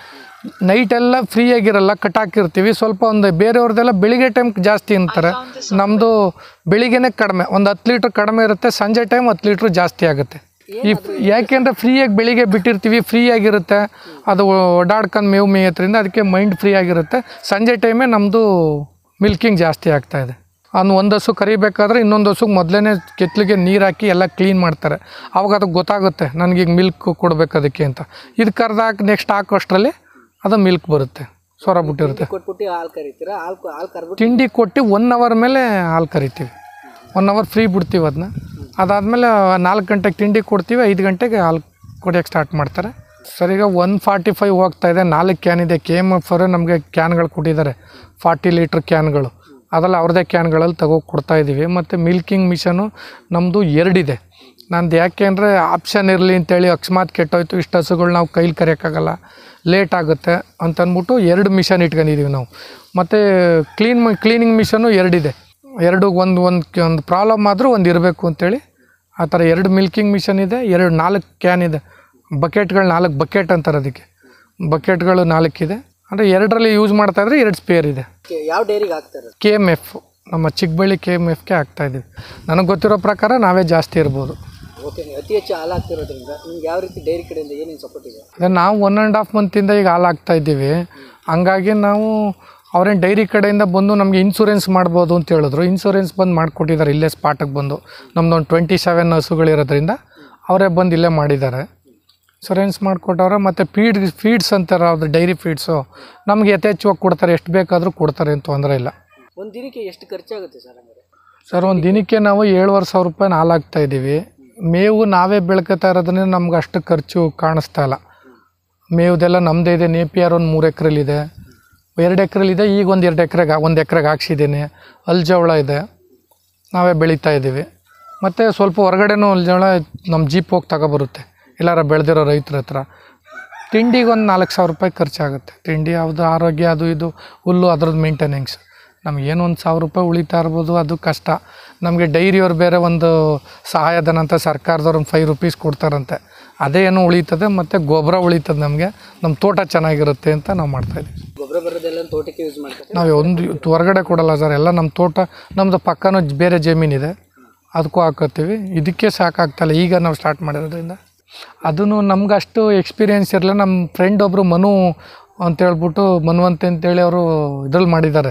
ನೈಟೆಲ್ಲ ಫ್ರೀ ಆಗಿರಲ್ಲ ಕಟ್ಟಾಕಿರ್ತೀವಿ ಸ್ವಲ್ಪ ಒಂದು ಬೇರೆಯವ್ರದ್ದೆಲ್ಲ ಬೆಳಿಗ್ಗೆ ಟೈಮ್ ಜಾಸ್ತಿ ಅಂತಾರೆ ನಮ್ಮದು ಬೆಳಿಗ್ಗೆನೇ ಕಡಿಮೆ ಒಂದು ಹತ್ತು ಲೀಟ್ರ್ ಕಡಿಮೆ ಇರುತ್ತೆ ಸಂಜೆ ಟೈಮ್ ಹತ್ತು ಲೀಟ್ರ್ ಜಾಸ್ತಿ ಆಗುತ್ತೆ ಈ ಯಾಕೆಂದರೆ ಫ್ರೀಯಾಗಿ ಬೆಳಿಗ್ಗೆ ಬಿಟ್ಟಿರ್ತೀವಿ ಫ್ರೀ ಆಗಿರುತ್ತೆ ಅದು ಓಡಾಡ್ಕೊಂಡು ಮೇವು ಮೇಯೋದ್ರಿಂದ ಅದಕ್ಕೆ ಮೈಂಡ್ ಫ್ರೀ ಆಗಿರುತ್ತೆ ಸಂಜೆ ಟೈಮೇ ನಮ್ಮದು ಮಿಲ್ಕಿಂಗ್ ಜಾಸ್ತಿ ಆಗ್ತಾ ಇದೆ ಅವ್ನು ಒಂದು ಹಸು ಕರಿಬೇಕಾದ್ರೆ ಇನ್ನೊಂದು ಹಸುಗೆ ಮೊದಲೇ ಕೆತ್ತಲಿಗೆ ನೀರು ಹಾಕಿ ಎಲ್ಲ ಕ್ಲೀನ್ ಮಾಡ್ತಾರೆ ಅವಾಗ ಅದಕ್ಕೆ ಗೊತ್ತಾಗುತ್ತೆ ನನಗೀಗ ಮಿಲ್ಕ್ ಕೊಡ್ಬೇಕು ಅದಕ್ಕೆ ಅಂತ ಇದು ಕರೆದಾಕಿ ನೆಕ್ಸ್ಟ್ ಹಾಕೋಷ್ಟರಲ್ಲಿ ಅದು ಮಿಲ್ಕ್ ಬರುತ್ತೆ ಸ್ವರ ಬಿಟ್ಟಿರುತ್ತೆ ಕೊಟ್ಬಿಟ್ಟು ಹಾಲು ಕರಿತೀರಾ ಹಾಲು ಹಾಲು ಕರ್ಬಿಟ್ಟು ತಿಂಡಿ ಕೊಟ್ಟು ಒನ್ ಅವರ್ ಮೇಲೆ ಹಾಲು ಕರಿತೀವಿ ಒನ್ ಅವರ್ ಫ್ರೀ ಬಿಡ್ತೀವಿ ಅದನ್ನ ಅದಾದಮೇಲೆ ನಾಲ್ಕು ಗಂಟೆಗೆ ತಿಂಡಿ ಕೊಡ್ತೀವಿ ಐದು ಗಂಟೆಗೆ ಹಾಲು ಕುಡಿಯೋಕ್ಕೆ ಸ್ಟಾರ್ಟ್ ಮಾಡ್ತಾರೆ ಸರ್ ಈಗ ಒನ್ ಫಾರ್ಟಿ ಫೈವ್ ಹೋಗ್ತಾ ಇದೆ ನಾಲ್ಕು ಕ್ಯಾನ್ ಇದೆ ಕೆ ಎಮ್ ಎಫ್ ಅವರು ನಮಗೆ ಕ್ಯಾನ್ಗಳು ಕೊಟ್ಟಿದ್ದಾರೆ ಫಾರ್ಟಿ ಲೀಟ್ರ್ ಕ್ಯಾನ್ಗಳು ಅದೆಲ್ಲ ಅವ್ರದ್ದೇ ಕ್ಯಾನ್ಗಳಲ್ಲಿ ತಗೋ ಕೊಡ್ತಾ ಇದ್ದೀವಿ ಮತ್ತು ಮಿಲ್ಕಿಂಗ್ ಮಿಷನು ನಮ್ಮದು ಎರಡಿದೆ ನಂದು ಯಾಕೆ ಅಂದರೆ ಆಪ್ಷನ್ ಇರಲಿ ಅಂತೇಳಿ ಅಕಸ್ಮಾತ್ ಕೆಟ್ಟೋಯ್ತು ಇಷ್ಟು ಹಸುಗಳು ನಾವು ಕೈಲಿ ಕರೆಯೋಕ್ಕಾಗಲ್ಲ ಲೇಟ್ ಆಗುತ್ತೆ ಅಂತಂದ್ಬಿಟ್ಟು ಎರಡು ಮಿಷನ್ ಇಟ್ಕೊಂಡಿದ್ದೀವಿ ನಾವು ಮತ್ತು ಕ್ಲೀನ್ ಕ್ಲೀನಿಂಗ್ ಮಿಷನು ಎರಡಿದೆ ಎರಡು ಒಂದು ಒಂದು ಒಂದು ಪ್ರಾಬ್ಲಮ್ ಆದರೂ ಒಂದು ಇರಬೇಕು ಅಂತೇಳಿ ಆ ಥರ ಎರಡು ಮಿಲ್ಕಿಂಗ್ ಮಿಷನ್ ಇದೆ ಎರಡು ನಾಲ್ಕು ಕ್ಯಾನ್ ಇದೆ ಬಕೆಟ್ಗಳು ನಾಲ್ಕು ಬಕೆಟ್ ಅಂತಾರೆ ಅದಕ್ಕೆ ಬಕೆಟ್ಗಳು ನಾಲ್ಕಿದೆ ಅಂದರೆ ಎರಡರಲ್ಲಿ ಯೂಸ್ ಮಾಡ್ತಾ ಇದ್ರೆ ಎರಡು ಸ್ಪೇರ್ ಇದೆ ಯಾವ ಡೈರಿಗೆ ಹಾಕ್ತಾರೆ ಕೆ ಎಮ್ ಎಫ್ ನಮ್ಮ ಚಿಕ್ಕಬಳ್ಳಿ ಕೆ ಎಮ್ ಎಫ್ಗೆ ಹಾಕ್ತಾಯಿದ್ದೀವಿ ನನಗೆ ಗೊತ್ತಿರೋ ಪ್ರಕಾರ ನಾವೇ ಜಾಸ್ತಿ ಇರ್ಬೋದು ಓಕೆ ನೀವು ಅತಿ ಹೆಚ್ಚು ಹಾಲು ಹಾಕ್ತಿರೋದ್ರಿಂದ ನಿಮ್ಗೆ ಯಾವ ರೀತಿ ಡೈರಿ ಕಡೆಯಿಂದ ಏನೇನು ಸಪೋರ್ಟ್ ಇದೆ ಅದೇ ನಾವು ಒನ್ ಆ್ಯಂಡ್ ಹಾಫ್ ಮಂತಿಂದ ಈಗ ಹಾಲು ಹಾಕ್ತಾ ಇದ್ದೀವಿ ಹಂಗಾಗಿ ನಾವು ಅವ್ರೇನು ಡೈರಿ ಕಡೆಯಿಂದ ಬಂದು ನಮಗೆ ಇನ್ಸೂರೆನ್ಸ್ ಮಾಡ್ಬೋದು ಅಂತ ಹೇಳಿದ್ರು ಇನ್ಸೂರೆನ್ಸ್ ಬಂದು ಮಾಡಿಕೊಟ್ಟಿದ್ದಾರೆ ಇಲ್ಲೇ ಸ್ಪಾಟಿಗೆ ಬಂದು ನಮ್ಮದೊಂದು ಟ್ವೆಂಟಿ ಸೆವೆನ್ ಹಸುಗಳಿರೋದ್ರಿಂದ ಅವರೇ ಬಂದು ಇಲ್ಲೇ ಮಾಡಿದ್ದಾರೆ ಇನ್ಸೂರೆನ್ಸ್ ಮಾಡಿಕೊಟ್ಟವ್ರೆ ಮತ್ತು ಫೀಡ್ ಫೀಡ್ಸ್ ಅಂತಾರೆ ಅದು ಡೈರಿ ಫೀಡ್ಸು ನಮಗೆ ಯಥೇಚ್ಛವಾಗಿ ಕೊಡ್ತಾರೆ ಎಷ್ಟು ಬೇಕಾದರೂ ಕೊಡ್ತಾರೆ ಏನು ತೊಂದರೆ ಇಲ್ಲ ಒಂದು ದಿನಕ್ಕೆ ಎಷ್ಟು ಖರ್ಚಾಗುತ್ತೆ ಸರ್ ಹಂಗಾರೆ ಸರ್ ಒಂದು ದಿನಕ್ಕೆ ನಾವು ಏಳುವರೆ ಸಾವಿರ ರೂಪಾಯಿ ಹಾಲು ಹಾಕ್ತಾ ಇದ್ದೀವಿ ಮೇವು ನಾವೇ ಬೆಳ್ಕೊತಾ ಇರೋದ್ರಿಂದ ನಮ್ಗೆ ಅಷ್ಟು ಖರ್ಚು ಕಾಣಿಸ್ತಾ ಇಲ್ಲ ಮೇವುದೆಲ್ಲ ನಮ್ಮದೇ ಇದೆ ನೇಪಿಯರ್ ಒಂದು ಮೂರು ಎಕ್ರೆಲಿದೆ ಎರಡು ಎಕ್ರೆಲಿದೆ ಈಗ ಒಂದು ಎರಡು ಎಕ್ರೆಗೆ ಒಂದು ಎಕ್ರೆಗೆ ಹಾಕ್ಸಿದ್ದೀನಿ ಅಲ್ಜವಳ ಇದೆ ನಾವೇ ಬೆಳೀತಾ ಇದ್ದೀವಿ ಮತ್ತು ಸ್ವಲ್ಪ ಹೊರಗಡೆನೂ ಅಲ್ಜವಳ ನಮ್ಮ ಜೀಪ್ ಹೋಗಿ ತಗೊಬರುತ್ತೆ ಎಲ್ಲಾರ ಬೆಳೆದಿರೋ ರೈತರ ಹತ್ರ ತಿಂಡಿಗೆ ಒಂದು ನಾಲ್ಕು ಸಾವಿರ ರೂಪಾಯಿ ಖರ್ಚಾಗುತ್ತೆ ತಿಂಡಿ ಯಾವುದು ಆರೋಗ್ಯ ಅದು ಇದು ಹುಲ್ಲು ಅದ್ರದ್ದು ಮೇಂಟೆನೆನ್ಸ್ ನಮಗೇನು ಒಂದು ಸಾವಿರ ರೂಪಾಯಿ ಉಳಿತಾ ಇರ್ಬೋದು ಅದು ಕಷ್ಟ ನಮಗೆ ಡೈರಿಯವ್ರು ಬೇರೆ ಒಂದು ಸಹಾಯಧನ ಅಂತ ಸರ್ಕಾರದವ್ರು ಒಂದು ಫೈವ್ ರುಪೀಸ್ ಕೊಡ್ತಾರಂತೆ ಅದೇ ಏನೋ ಉಳಿತದೆ ಮತ್ತು ಗೊಬ್ಬರ ಉಳಿತದೆ ನಮಗೆ ನಮ್ಮ ತೋಟ ಚೆನ್ನಾಗಿರುತ್ತೆ ಅಂತ ನಾವು ಮಾಡ್ತಾಯಿದ್ದೀವಿ ಗೊಬ್ಬರ ಬರೋದೆಲ್ಲ ತೋಟಕ್ಕೆ ಯೂಸ್ ಮಾಡ್ತಾರೆ ನಾವು ಒಂದು ಇವತ್ತು ಹೊರಗಡೆ ಕೊಡಲ್ಲ ಸರ್ ಎಲ್ಲ ನಮ್ಮ ತೋಟ ನಮ್ಮದು ಪಕ್ಕನೂ ಜ್- ಬೇರೆ ಜಮೀನಿದೆ ಅದಕ್ಕೂ ಹಾಕೋತೀವಿ ಇದಕ್ಕೆ ಸಾಕಾಗ್ತಲ್ಲ ಈಗ ನಾವು ಸ್ಟಾರ್ಟ್ ಮಾಡಿರೋದ್ರಿಂದ ಅದೂ ನಮ್ಗೆ ಅಷ್ಟು ಎಕ್ಸ್ಪೀರಿಯೆನ್ಸ್ ಇರಲಿಲ್ಲ ನಮ್ಮ ಫ್ರೆಂಡ್ ಒಬ್ಬರು ಮನು ಅಂತ ಹೇಳ್ಬಿಟ್ಟು ಮನುವಂತೆ ಅಂತೇಳಿ ಅವರು ಇದ್ರಲ್ಲಿ ಮಾಡಿದ್ದಾರೆ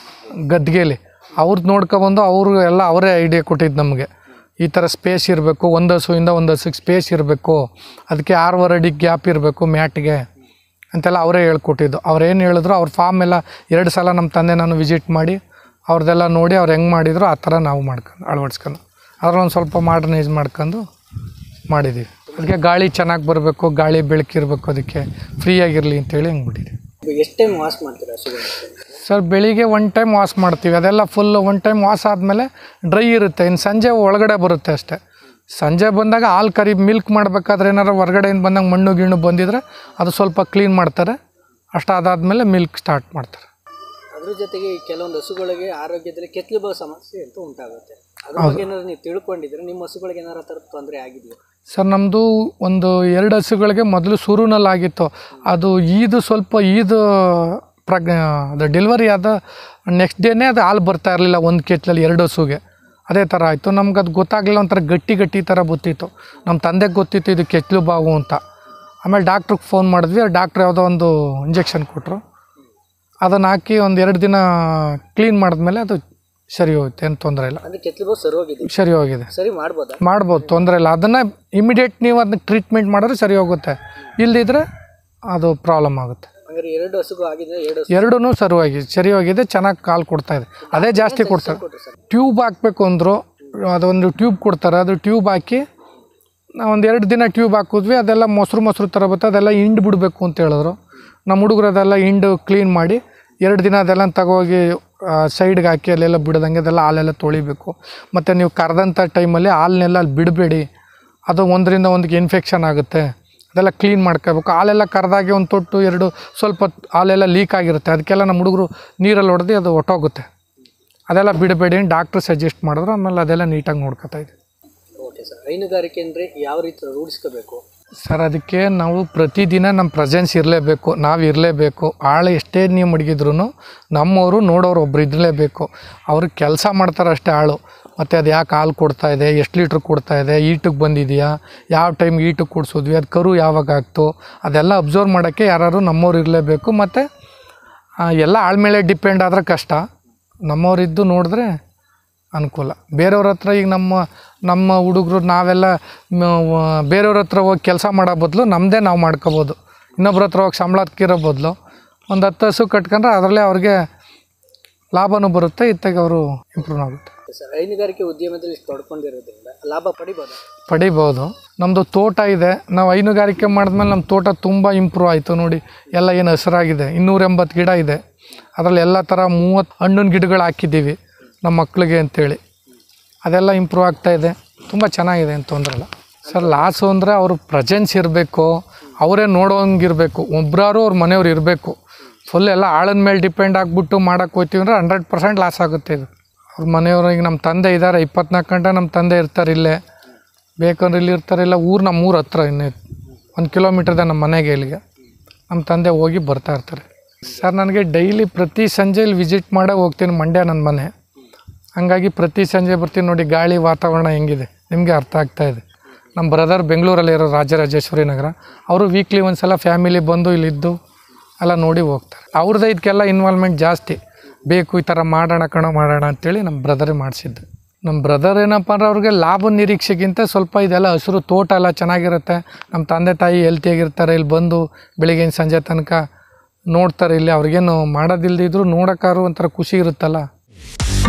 ಗದ್ಗೆಲಿ ಅವ್ರದ್ದು ನೋಡ್ಕೊಬಂದು ಅವರು ಎಲ್ಲ ಅವರೇ ಐಡಿಯಾ ಕೊಟ್ಟಿದ್ದು ನಮಗೆ ಈ ಥರ ಸ್ಪೇಸ್ ಇರಬೇಕು ಒಂದು ಹಸುವಿಂದ ಒಂದು ಹಸುಗೆ ಸ್ಪೇಸ್ ಇರಬೇಕು ಅದಕ್ಕೆ ಆರೂವರೆ ಅಡಿ ಗ್ಯಾಪ್ ಇರಬೇಕು ಮ್ಯಾಟ್ಗೆ ಅಂತೆಲ್ಲ ಅವರೇ ಹೇಳ್ಕೊಟ್ಟಿದ್ದು ಅವ್ರು ಏನು ಹೇಳಿದ್ರು ಅವ್ರ ಫಾರ್ಮ್ ಎಲ್ಲ ಎರಡು ಸಲ ನಮ್ಮ ತಂದೆ ನಾನು ವಿಸಿಟ್ ಮಾಡಿ ಅವ್ರದ್ದೆಲ್ಲ ನೋಡಿ ಅವ್ರು ಹೆಂಗೆ ಮಾಡಿದ್ರು ಆ ಥರ ನಾವು ಮಾಡ್ಕೊಂಡು ಅಳವಡಿಸ್ಕೊಂಡು ಅದ್ರೊಂದು ಸ್ವಲ್ಪ ಮಾಡರ್ನೈಸ್ ಮಾಡ್ಕೊಂಡು ಮಾಡಿದ್ದೀವಿ ಅದಕ್ಕೆ ಗಾಳಿ ಚೆನ್ನಾಗಿ ಬರಬೇಕು ಗಾಳಿ ಬೆಳಕಿರ್ಬೇಕು ಅದಕ್ಕೆ ಫ್ರೀಯಾಗಿರಲಿ ಅಂತೇಳಿ ಹಂಗೆ ಬಿಟ್ಟಿದ್ದೀವಿ ಎಷ್ಟು ಟೈಮ್ ವಾಶ್ ಮಾಡ್ತೀರಾ ಹಸುಗಳು ಸರ್ ಬೆಳಿಗ್ಗೆ ಒನ್ ಟೈಮ್ ವಾಶ್ ಮಾಡ್ತೀವಿ ಅದೆಲ್ಲ ಫುಲ್ ಒನ್ ಟೈಮ್ ವಾಶ್ ಆದಮೇಲೆ ಡ್ರೈ ಇರುತ್ತೆ ಇನ್ನು ಸಂಜೆ ಒಳಗಡೆ ಬರುತ್ತೆ ಅಷ್ಟೇ ಸಂಜೆ ಬಂದಾಗ ಹಾಲು ಕರಿ ಮಿಲ್ಕ್ ಮಾಡಬೇಕಾದ್ರೆ ಏನಾರು ಹೊರಗಡೆಯಿಂದ ಬಂದಾಗ ಮಣ್ಣು ಗಿಣ್ಣು ಬಂದಿದ್ರೆ ಅದು ಸ್ವಲ್ಪ ಕ್ಲೀನ್ ಮಾಡ್ತಾರೆ ಅಷ್ಟಾದಾದ್ಮೇಲೆ ಮಿಲ್ಕ್ ಸ್ಟಾರ್ಟ್ ಮಾಡ್ತಾರೆ ಅದ್ರ ಜೊತೆಗೆ ಈ ಕೆಲವೊಂದು ಹಸುಗಳಿಗೆ ಆರೋಗ್ಯದಲ್ಲಿ ಕೆತ್ತಲು ಬರೋ ಸಮಸ್ಯೆ ಅಂತ ಉಂಟಾಗುತ್ತೆ ಅದ್ರ ಬಗ್ಗೆ ಏನಾದ್ರು ನೀವು ತಿಳ್ಕೊಂಡಿದ್ರೆ ನಿಮ್ಮ ಹಸುಗಳಿಗೆ ಏನಾರ ಥರದ ತೊಂದರೆ ಆಗಿದೆಯಾ ಸರ್ ನಮ್ಮದು ಒಂದು ಎರಡು ಹಸುಗಳಿಗೆ ಮೊದಲು ಸುರುನಲ್ಲಿ ಆಗಿತ್ತು ಅದು ಈದು ಸ್ವಲ್ಪ ಈದು ಪ್ರಗ್ ಅದು ಡೆಲಿವರಿ ಆದ ನೆಕ್ಸ್ಟ್ ಡೇನೇ ಅದು ಹಾಲು ಬರ್ತಾ ಇರಲಿಲ್ಲ ಒಂದು ಕೆಟ್ಲಲ್ಲಿ ಎರಡು ಹಸುಗೆ ಅದೇ ಥರ ಆಯಿತು ನಮ್ಗೆ ಅದು ಗೊತ್ತಾಗಲಿಲ್ಲ ಒಂಥರ ಗಟ್ಟಿ ಗಟ್ಟಿ ಥರ ಗೊತ್ತಿತ್ತು ನಮ್ಮ ತಂದೆಗೆ ಗೊತ್ತಿತ್ತು ಇದು ಕೆಚ್ಚಲು ಬಾವು ಅಂತ ಆಮೇಲೆ ಡಾಕ್ಟ್ರಿಗೆ ಫೋನ್ ಮಾಡಿದ್ವಿ ಡಾಕ್ಟ್ರ್ ಯಾವುದೋ ಒಂದು ಇಂಜೆಕ್ಷನ್ ಕೊಟ್ಟರು ಅದನ್ನು ಹಾಕಿ ಒಂದು ಎರಡು ದಿನ ಕ್ಲೀನ್ ಮಾಡಿದ್ಮೇಲೆ ಅದು ಸರಿ ಹೋಗುತ್ತೆ ಏನು ತೊಂದರೆ ಇಲ್ಲ ಅಂದ್ರೆ ಕೆತ್ತಲು ಬರೋ ಸರಿ ಹೋಗಿದೆ ಸರಿ ಹೋಗಿದೆ ಸರಿ ಮಾಡ್ಬೋದಾ ಮಾಡ್ಬೋದು ತೊಂದರೆ ಇಲ್ಲ ಅದನ್ನು ಇಮಿಡಿಯೇಟ್ ನೀವು ಅದನ್ನ ಟ್ರೀಟ್ಮೆಂಟ್ ಮಾಡಿದ್ರೆ ಸರಿ ಹೋಗುತ್ತೆ ಇಲ್ಲದಿದ್ರೆ ಅದು ಪ್ರಾಬ್ಲಮ್ ಆಗುತ್ತೆ ಹಂಗಾರೆ ಎರಡು ಹಸುಗೂ ಆಗಿದ್ರೆ ಎರಡು ಹಸು ಎರಡೂ ಸರಿಯಾಗಿ ಸರಿ ಹೋಗಿದೆ ಚೆನ್ನಾಗಿ ಕಾಲು ಕೊಡ್ತಾ ಇದೆ ಅದೇ ಜಾಸ್ತಿ ಕೊಡ್ತಾರೆ ಕೊಟ್ರು ಸರ್ ಟ್ಯೂಬ್ ಹಾಕ್ಬೇಕು ಅಂದರು ಅದೊಂದು ಟ್ಯೂಬ್ ಕೊಡ್ತಾರೆ ಅದು ಟ್ಯೂಬ್ ಹಾಕಿ ಒಂದು ಎರಡು ದಿನ ಟ್ಯೂಬ್ ಹಾಕಿದ್ವಿ ಅದೆಲ್ಲ ಮೊಸರು ಮೊಸರು ಥರ ಬರುತ್ತೆ ಅದೆಲ್ಲ ಹಿಂಡು ಬಿಡಬೇಕು ಅಂತ ಹೇಳಿದ್ರು ನಮ್ಮ ಹುಡುಗರು ಅದೆಲ್ಲ ಹಿಂಡು ಕ್ಲೀನ್ ಮಾಡಿ ಎರಡು ದಿನ ಅದೆಲ್ಲ ತಗೋಗಿ ಸೈಡ್ಗೆ ಹಾಕಿ ಅಲ್ಲೆಲ್ಲ ಬಿಡದಂಗೆ ಅದೆಲ್ಲ ಹಾಲೆಲ್ಲ ತೊಳಿಬೇಕು ಮತ್ತು ನೀವು ಕರೆದಂಥ ಟೈಮಲ್ಲಿ ಹಾಲನ್ನೆಲ್ಲ ಅಲ್ಲಿ ಬಿಡಬೇಡಿ ಅದು ಒಂದರಿಂದ ಒಂದಕ್ಕೆ ಇನ್ಫೆಕ್ಷನ್ ಆಗುತ್ತೆ ಅದೆಲ್ಲ ಕ್ಲೀನ್ ಮಾಡ್ಕೋಬೇಕು ಹಾಲೆಲ್ಲ ಕರೆದಾಗಿ ಒಂದು ತೊಟ್ಟು ಎರಡು ಸ್ವಲ್ಪ ಹಾಲೆಲ್ಲ ಲೀಕ್ ಆಗಿರುತ್ತೆ ಅದಕ್ಕೆಲ್ಲ ನಮ್ಮ ಹುಡುಗರು ನೀರಲ್ಲಿ ಹೊಡೆದು ಅದು ಹೊಟ್ಟೋಗುತ್ತೆ ಅದೆಲ್ಲ ಬಿಡಬೇಡಿ ಡಾಕ್ಟ್ರು ಸಜೆಸ್ಟ್ ಮಾಡಿದ್ರು ಆಮೇಲೆ ಅದೆಲ್ಲ ನೀಟಾಗಿ ನೋಡ್ಕೊತಾ ಇದ್ದೀವಿ ಓಕೆ ಸರ್ ಹೈನುಗಾರಿಕೆ ಅಂದರೆ ಯಾವ ರೀತಿ ರೂಢಿಸ್ಕೋಬೇಕು ಸರ್ ಅದಕ್ಕೆ ನಾವು ಪ್ರತಿದಿನ ನಮ್ಮ ಪ್ರೆಸೆನ್ಸ್ ಇರಲೇಬೇಕು ನಾವು ಇರಲೇಬೇಕು ಆಳು ಎಷ್ಟೇ ನೀವು ಮಡಗಿದ್ರು ನಮ್ಮವರು ನೋಡೋರು ಒಬ್ರು ಇರಲೇಬೇಕು ಅವ್ರಿಗೆ ಕೆಲಸ ಮಾಡ್ತಾರೆ ಅಷ್ಟೇ ಆಳು ಮತ್ತು ಅದು ಯಾಕೆ ಹಾಲು ಕೊಡ್ತಾ ಇದೆ ಎಷ್ಟು ಲೀಟ್ರ್ ಕೊಡ್ತಾ ಇದೆ ಈಟಿಗೆ ಬಂದಿದೆಯಾ ಯಾವ ಟೈಮ್ ಈಟಿಗೆ ಕುಡಿಸಿದ್ವಿ ಅದು ಕರು ಯಾವಾಗ ಆಗ್ತು ಅದೆಲ್ಲ ಅಬ್ಸರ್ವ್ ಮಾಡೋಕ್ಕೆ ಯಾರು ನಮ್ಮವ್ರು ಇರಲೇಬೇಕು ಮತ್ತು ಎಲ್ಲ ಆಳ ಮೇಲೆ ಡಿಪೆಂಡ್ ಆದರೆ ಕಷ್ಟ ನಮ್ಮವರಿದ್ದು ನೋಡಿದ್ರೆ ಅನುಕೂಲ ಬೇರೆಯವ್ರ ಹತ್ರ ಈಗ ನಮ್ಮ ನಮ್ಮ ಹುಡುಗರು ನಾವೆಲ್ಲ ಮ- ವ- ಬೇರೆಯವ್ರ ಹತ್ರ ಹೋಗಿ ಕೆಲಸ ಮಾಡೋ ಬದಲು ನಮ್ಮದೇ ನಾವು ಮಾಡ್ಕೋಬೋದು ಇನ್ನೊಬ್ರ ಹತ್ರ ಹೋಗಿ ಸಂಬಳಕ್ಕಿರೋ ಬದಲು ಒಂದು ಹತ್ತು ಹಸು ಕಟ್ಕೊಂಡ್ರೆ ಅದರಲ್ಲೇ ಅವ್ರಿಗೆ ಲಾಭನೂ ಬರುತ್ತೆ ಇತ್ತಾಗ ಅವರು ಇಂಪ್ರೂವ್ ಆಗುತ್ತೆ ಸರ್ ಹೈನುಗಾರಿಕೆ ಉದ್ಯಮದಲ್ಲಿ ಇಷ್ಟು ತೊಡ್ಕೊಂಡಿರೋದ್ರಿಂದ ಲಾಭ ಪಡಿಬೋದಾ ಪಡಿಬೋದು ನಮ್ಮದು ತೋಟ ಇದೆ ನಾವು ಹೈನುಗಾರಿಕೆ ಮಾಡಿದ್ಮೇಲೆ ನಮ್ಮ ತೋಟ ತುಂಬ ಇಂಪ್ರೂವ್ ಆಯಿತು ನೋಡಿ ಎಲ್ಲ ಏನು ಹಸಿರಾಗಿದೆ ಇನ್ನೂರ ಎಂಬತ್ತು ಗಿಡ ಇದೆ ಅದರಲ್ಲಿ ಎಲ್ಲ ಥರ ಮೂವತ್ತು ಹಣ್ಣಿನ ಗಿಡಗಳು ಹಾಕಿದ್ದೀವಿ ನಮ್ಮ ಮಕ್ಳಿಗೆ ಅಂತೇಳಿ ಅದೆಲ್ಲ ಇಂಪ್ರೂವ್ ಆಗ್ತಾ ಇದೆ ತುಂಬ ಚೆನ್ನಾಗಿದೆ ಅಂತ ತೊಂದರೆ ಇಲ್ಲ ಸರ್ ಲಾಸು ಅಂದರೆ ಅವ್ರ ಪ್ರೆಸೆನ್ಸ್ ಇರಬೇಕು ಅವರೇ ನೋಡೋಂಗಿರಬೇಕು ಒಬ್ರಾರು ಅವ್ರ ಮನೆಯವ್ರು ಇರಬೇಕು ಫುಲ್ ಎಲ್ಲ ಆಳನ ಮೇಲೆ ಡಿಪೆಂಡ್ ಆಗಿಬಿಟ್ಟು ಮಾಡೋಕ್ಕೆ ಹೋಗ್ತೀವಿ ಅಂದರೆ ಹಂಡ್ರೆಡ್ ಪರ್ಸೆಂಟ್ ಲಾಸ್ ಆಗುತ್ತೆ ಇದು ಅವ್ರ ಮನೆಯವರು ಈಗ ನಮ್ಮ ತಂದೆ ಇದ್ದಾರೆ ಇಪ್ಪತ್ನಾಲ್ಕು ಗಂಟೆ ನಮ್ಮ ತಂದೆ ಇರ್ತಾರೆ ಇಲ್ಲೇ ಬೇಕಂದ್ರೆ ಇಲ್ಲಿ ಇರ್ತಾರೆ ಇಲ್ಲ ಊರು ನಮ್ಮ ಊರ ಹತ್ರ ಇನ್ನೇ ಒಂದು ಕಿಲೋಮೀಟರ್ದ ನಮ್ಮ ಮನೆಗೆ ಇಲ್ಲಿಗೆ ನಮ್ಮ ತಂದೆ ಹೋಗಿ ಬರ್ತಾ ಇರ್ತಾರೆ ಸರ್ ನನಗೆ ಡೈಲಿ ಪ್ರತಿ ಸಂಜೆ ಇಲ್ಲಿ ವಿಸಿಟ್ ಮಾಡೇ ಹೋಗ್ತೀನಿ ಮಂಡ್ಯ ನನ್ನ ಮನೆ ಹಂಗಾಗಿ ಪ್ರತಿ ಸಂಜೆ ಬರ್ತೀನಿ ನೋಡಿ ಗಾಳಿ ವಾತಾವರಣ ಹೆಂಗಿದೆ ನಿಮಗೆ ಅರ್ಥ ಆಗ್ತಾ ಇದೆ ನಮ್ಮ ಬ್ರದರ್ ಬೆಂಗಳೂರಲ್ಲಿ ಇರೋ ರಾಜರಾಜೇಶ್ವರಿ ನಗರ ಅವರು ವೀಕ್ಲಿ ಒಂದು ಸಲ ಫ್ಯಾಮಿಲಿ ಬಂದು ಇಲ್ಲಿದ್ದು ಎಲ್ಲ ನೋಡಿ ಹೋಗ್ತಾರೆ ಅವ್ರದ್ದು ಇದಕ್ಕೆಲ್ಲ ಇನ್ವಾಲ್ವ್ಮೆಂಟ್ ಜಾಸ್ತಿ ಬೇಕು ಈ ಥರ ಮಾಡೋಣ ಕಣ ಮಾಡೋಣ ಅಂತೇಳಿ ನಮ್ಮ ಬ್ರದರೇ ಮಾಡಿಸಿದ್ದು ನಮ್ಮ ಬ್ರದರ್ ಏನಪ್ಪ ಅಂದ್ರೆ ಅವ್ರಿಗೆ ಲಾಭ ನಿರೀಕ್ಷೆಗಿಂತ ಸ್ವಲ್ಪ ಇದೆಲ್ಲ ಹಸಿರು ತೋಟ ಎಲ್ಲ ಚೆನ್ನಾಗಿರುತ್ತೆ ನಮ್ಮ ತಂದೆ ತಾಯಿ ಹೆಲ್ತಿಯಾಗಿರ್ತಾರೆ ಇಲ್ಲಿ ಬಂದು ಬೆಳಿಗ್ಗೆಯಿಂದ ಸಂಜೆ ತನಕ ನೋಡ್ತಾರೆ ಇಲ್ಲಿ ಅವ್ರಿಗೇನು ಮಾಡೋದಿಲ್ದಿದ್ರು ನೋಡೋಕ್ಕಾರು ಒಂಥರ ಖುಷಿ ಇರುತ್ತಲ್ಲ